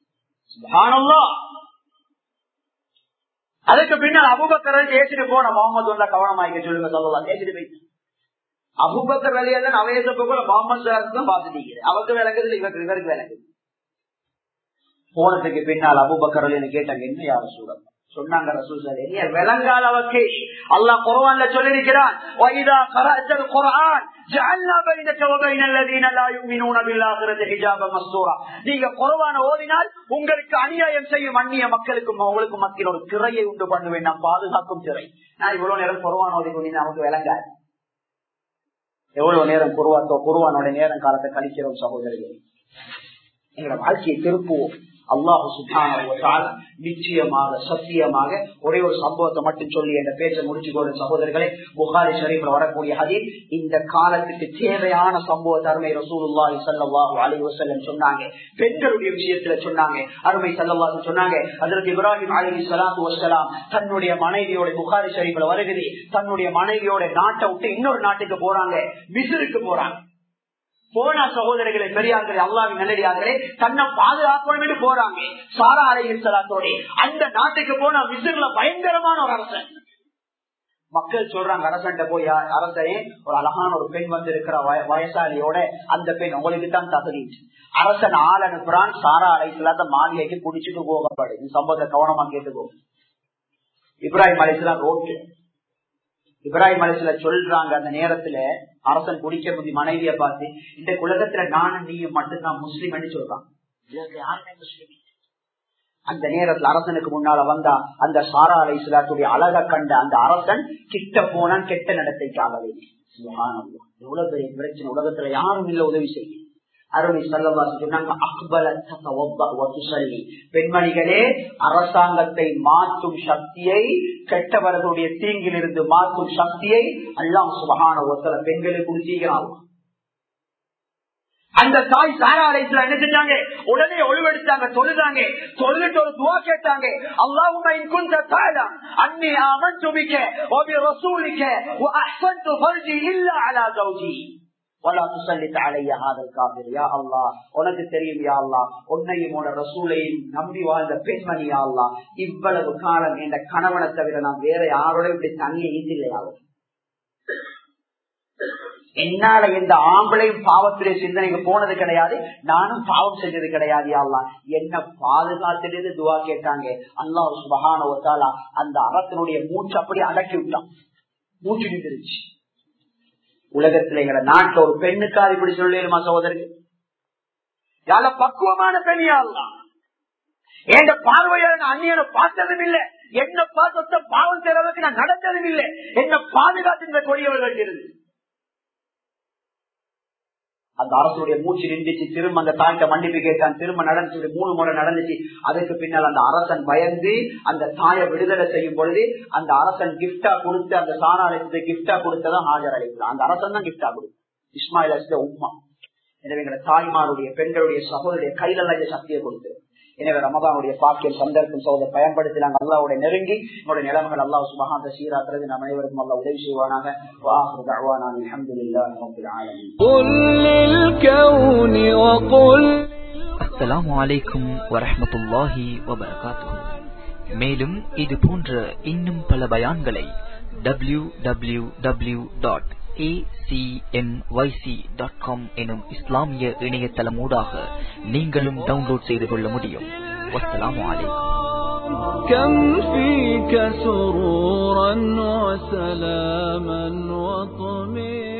அதுக்கு பின்னால் அபுபக்கர் ஏசிட்டு போன முகமது உள்ள கவனமாய்க்க சொல்லுங்க சொல்லலாம் ஏசிட்டு போய் அபுபக்கர் வேலையெல்லாம் நவையசப்ப கூட முகமது தான் பாத்துட்டீங்க அவருக்கு விளங்குது இவருக்கு இவருக்கு விளங்குது போனதுக்கு பின்னால் அபுபக்கர் கேட்டாங்க என்ன யாரும் சூழல் சொன்னாங்க ரசூல் நீ விளங்கால வக்கீல் அல்லாஹ் குர்ஆன்ல சொல்லியிருக்கிறான் வைதா கரஅத்தல் குர்ஆன் ஜஅல்னா பைனக வ பைனல் லதீன லா யுமினூன பில் ஆখিরাতি ஹிஜாப மஸ்தூரா நீங்க குர்ஆனை ஓதினால் உங்களுக்கு அநியாயம் செய்யும் அந்நிய மக்களுக்கும் உங்களுக்கு மத்தியில் ஒரு திரையை உண்டு பண்ணுவேன் நான் பாதுகாக்கும் திரை நான் இவ்வளவு நேரம் குர்ஆன் ஓதி கொண்டு நமக்கு விளங்காது எவ்வளவு நேரம் குருவாத்தோ குருவானோட நேரம் காலத்தை கழிக்கிறோம் சகோதரர்களே எங்களோட வாழ்க்கையை திருப்புவோம் அல்லாஹு சுபான நிச்சயமாக சத்தியமாக ஒரே ஒரு சம்பவத்தை மட்டும் சொல்லி என்ற பேச்சை முடிச்சு கொண்டு சகோதரர்களே புகாரி ஷரீஃப்ல வரக்கூடிய ஹதீஸ் இந்த காலத்துக்கு தேவையான சம்பவத்தை அருமை ரசூலுல்லாஹி ஸல்லல்லாஹு அலைஹி வஸல்லம் சொன்னாங்க பெண்களுடைய விஷயத்துல சொன்னாங்க அருமை ஸல்லல்லாஹு சொன்னாங்க ஹஜ்ரத் இப்ராஹிம் அலைஹி ஸலாத்து வஸலாம் தன்னுடைய மனைவியோட புகாரி ஷரீஃப்ல வருகிறது தன்னுடைய மனைவியோட நாட்டை விட்டு இன்னொரு நாட்டுக்கு போறாங்க மிஸ்ருக்கு போறாங்க போனா சகோதரர்களே பெரியார்களே அல்லாவின் நல்லடியார்களே தன்னை பாதுகாக்கணும் என்று போறாங்க சாரா அலைஹிஸ்லாத்தோட அந்த நாட்டுக்கு போனா மிஸ்ர்ல பயங்கரமான ஒரு அரசன் மக்கள் சொல்றாங்க அரசன்ட்ட போய் அரசனே ஒரு அழகான ஒரு பெண் வந்து இருக்கிற வயசாலியோட அந்த பெண் உங்களுக்கு தான் தகுதி அரசன் ஆள் அனுப்புறான் சாரா அலைஹிஸ்லாத்த மாளிகைக்கு குடிச்சுட்டு போகப்படு இந்த சம்பவத்தை கவனமா கேட்டுக்கோ இப்ராஹிம் அலைஹிஸ்லாம் ரோட்டு இப்ராஹிம் அலிஸ்ல சொல்றாங்க அந்த நேரத்துல அரசன் குடிக்க முந்தி மனைவிய பார்த்து இந்த உலகத்துல நானும் நீயும் மட்டும்தான் முஸ்லீம் சொல்றான் யாருமே முஸ்லீம் அந்த நேரத்துல அரசனுக்கு முன்னால வந்தா அந்த சாரா அலை இஸ்லாத்துடைய அழக கண்ட அந்த அரசன் கிட்ட போனான் கெட்ட நடத்தைக்காகவே எவ்வளவு பெரிய பிரச்சனை உலகத்துல யாரும் இல்ல உதவி செய்ய அருமை சல்லவாசி சொன்னாங்க பெண்மணிகளே அரசாங்கத்தை மாற்றும் சக்தியை கெட்டவர்களுடைய தீங்கிலிருந்து மாற்றும் சக்தியை எல்லாம் சுபகான ஒருத்தர பெண்களை குடிச்சிக்கிறாங்க அந்த தாய் சாரா அலைத்துல என்ன செஞ்சாங்க உடனே ஒழுவெடுத்தாங்க தொழுதாங்க தொழுட்டு ஒரு துவா கேட்டாங்க அல்லாஹுமா இன் குந்த தாழம் அன்னி அமன் துபிக்க ஒபி ரசூலிக்க அஹ்சன்து ஃபர்ஜி இல்லா அலா ஜௌஜி உனக்கு தெரியும் யா அல்லா உன்னையும் உன ரசூலையும் நம்பி வாழ்ந்த பெண்மணி யா அல்லா இவ்வளவு காலம் என்ற கணவனை தவிர நான் வேற யாரோட இப்படி தண்ணியை ஈந்தில்லையா என்னால எந்த ஆம்பளையும் பாவத்திலே சிந்தனைக்கு போனது கிடையாது நானும் பாவம் செஞ்சது கிடையாது அல்லா என்ன பாதுகாத்துட்டு துவா கேட்டாங்க அல்லாஹ் சுபகான ஒத்தாலா அந்த அறத்தினுடைய மூச்சு அப்படி அடக்கி விட்டான் மூச்சு நின்றுச்சு உலகத்துல எங்க நாட்டுல ஒரு பெண்ணுக்கார் இப்படி சொல்லிடுமா சகோதரர்கள் யால பக்குவமான பெண்ணியாலாம் என் பார்வையாளர் அந்நியனை பார்த்ததும் இல்லை என்ன பார்த்தத பாவம் செய்யறதுக்கு நான் நடந்ததும் இல்லை என்ன பாதுகாத்து இந்த கொடியவர்கள் இருந்து அந்த அரசுடைய மூச்சு நின்றுச்சு திரும்ப அந்த தாய்ட்ட மன்னிப்பு கேட்டான் திரும்ப நடந்துச்சு மூணு முறை நடந்துச்சு அதுக்கு பின்னால் அந்த அரசன் பயந்து அந்த தாயை விடுதலை செய்யும் பொழுது அந்த அரசன் கிப்டா கொடுத்து அந்த சாராலயத்தை கிப்டா கொடுத்ததான் ஆஜர் அளித்தான் அந்த அரசன் தான் கிப்டா கொடுத்தான் இஸ்மாயில் அலிஸ்ல உமா எனவே எங்களை தாய்மாருடைய பெண்களுடைய சகோதரிய கையில இந்த சக்தியை கொடுத்து எனவே ரமதானுடைய பாக்கியம் சந்தர்ப்பம் சோதை பயன்படுத்தினாங்க அல்லாவுடைய நெருங்கி நம்முடைய நிலைமைகள் அல்லாஹ் சுபகாந்த சீராக்குறது நம் அனைவருக்கும் அல்லா உதவி செய்வானாக அஸ்லாம் வலைக்கும் வரமத்துல்லாஹி வபரகாத்து மேலும் இது போன்ற இன்னும் பல பயான்களை W W W dot acmyc.com எனும் இஸ்லாமிய இணையதளமூடாக நீங்களும் டவுன்லோட் செய்து கொள்ள முடியும் வஸ்ஸலாமு அலைக்கும் كم فيك سرورا وسلاما وطمئنا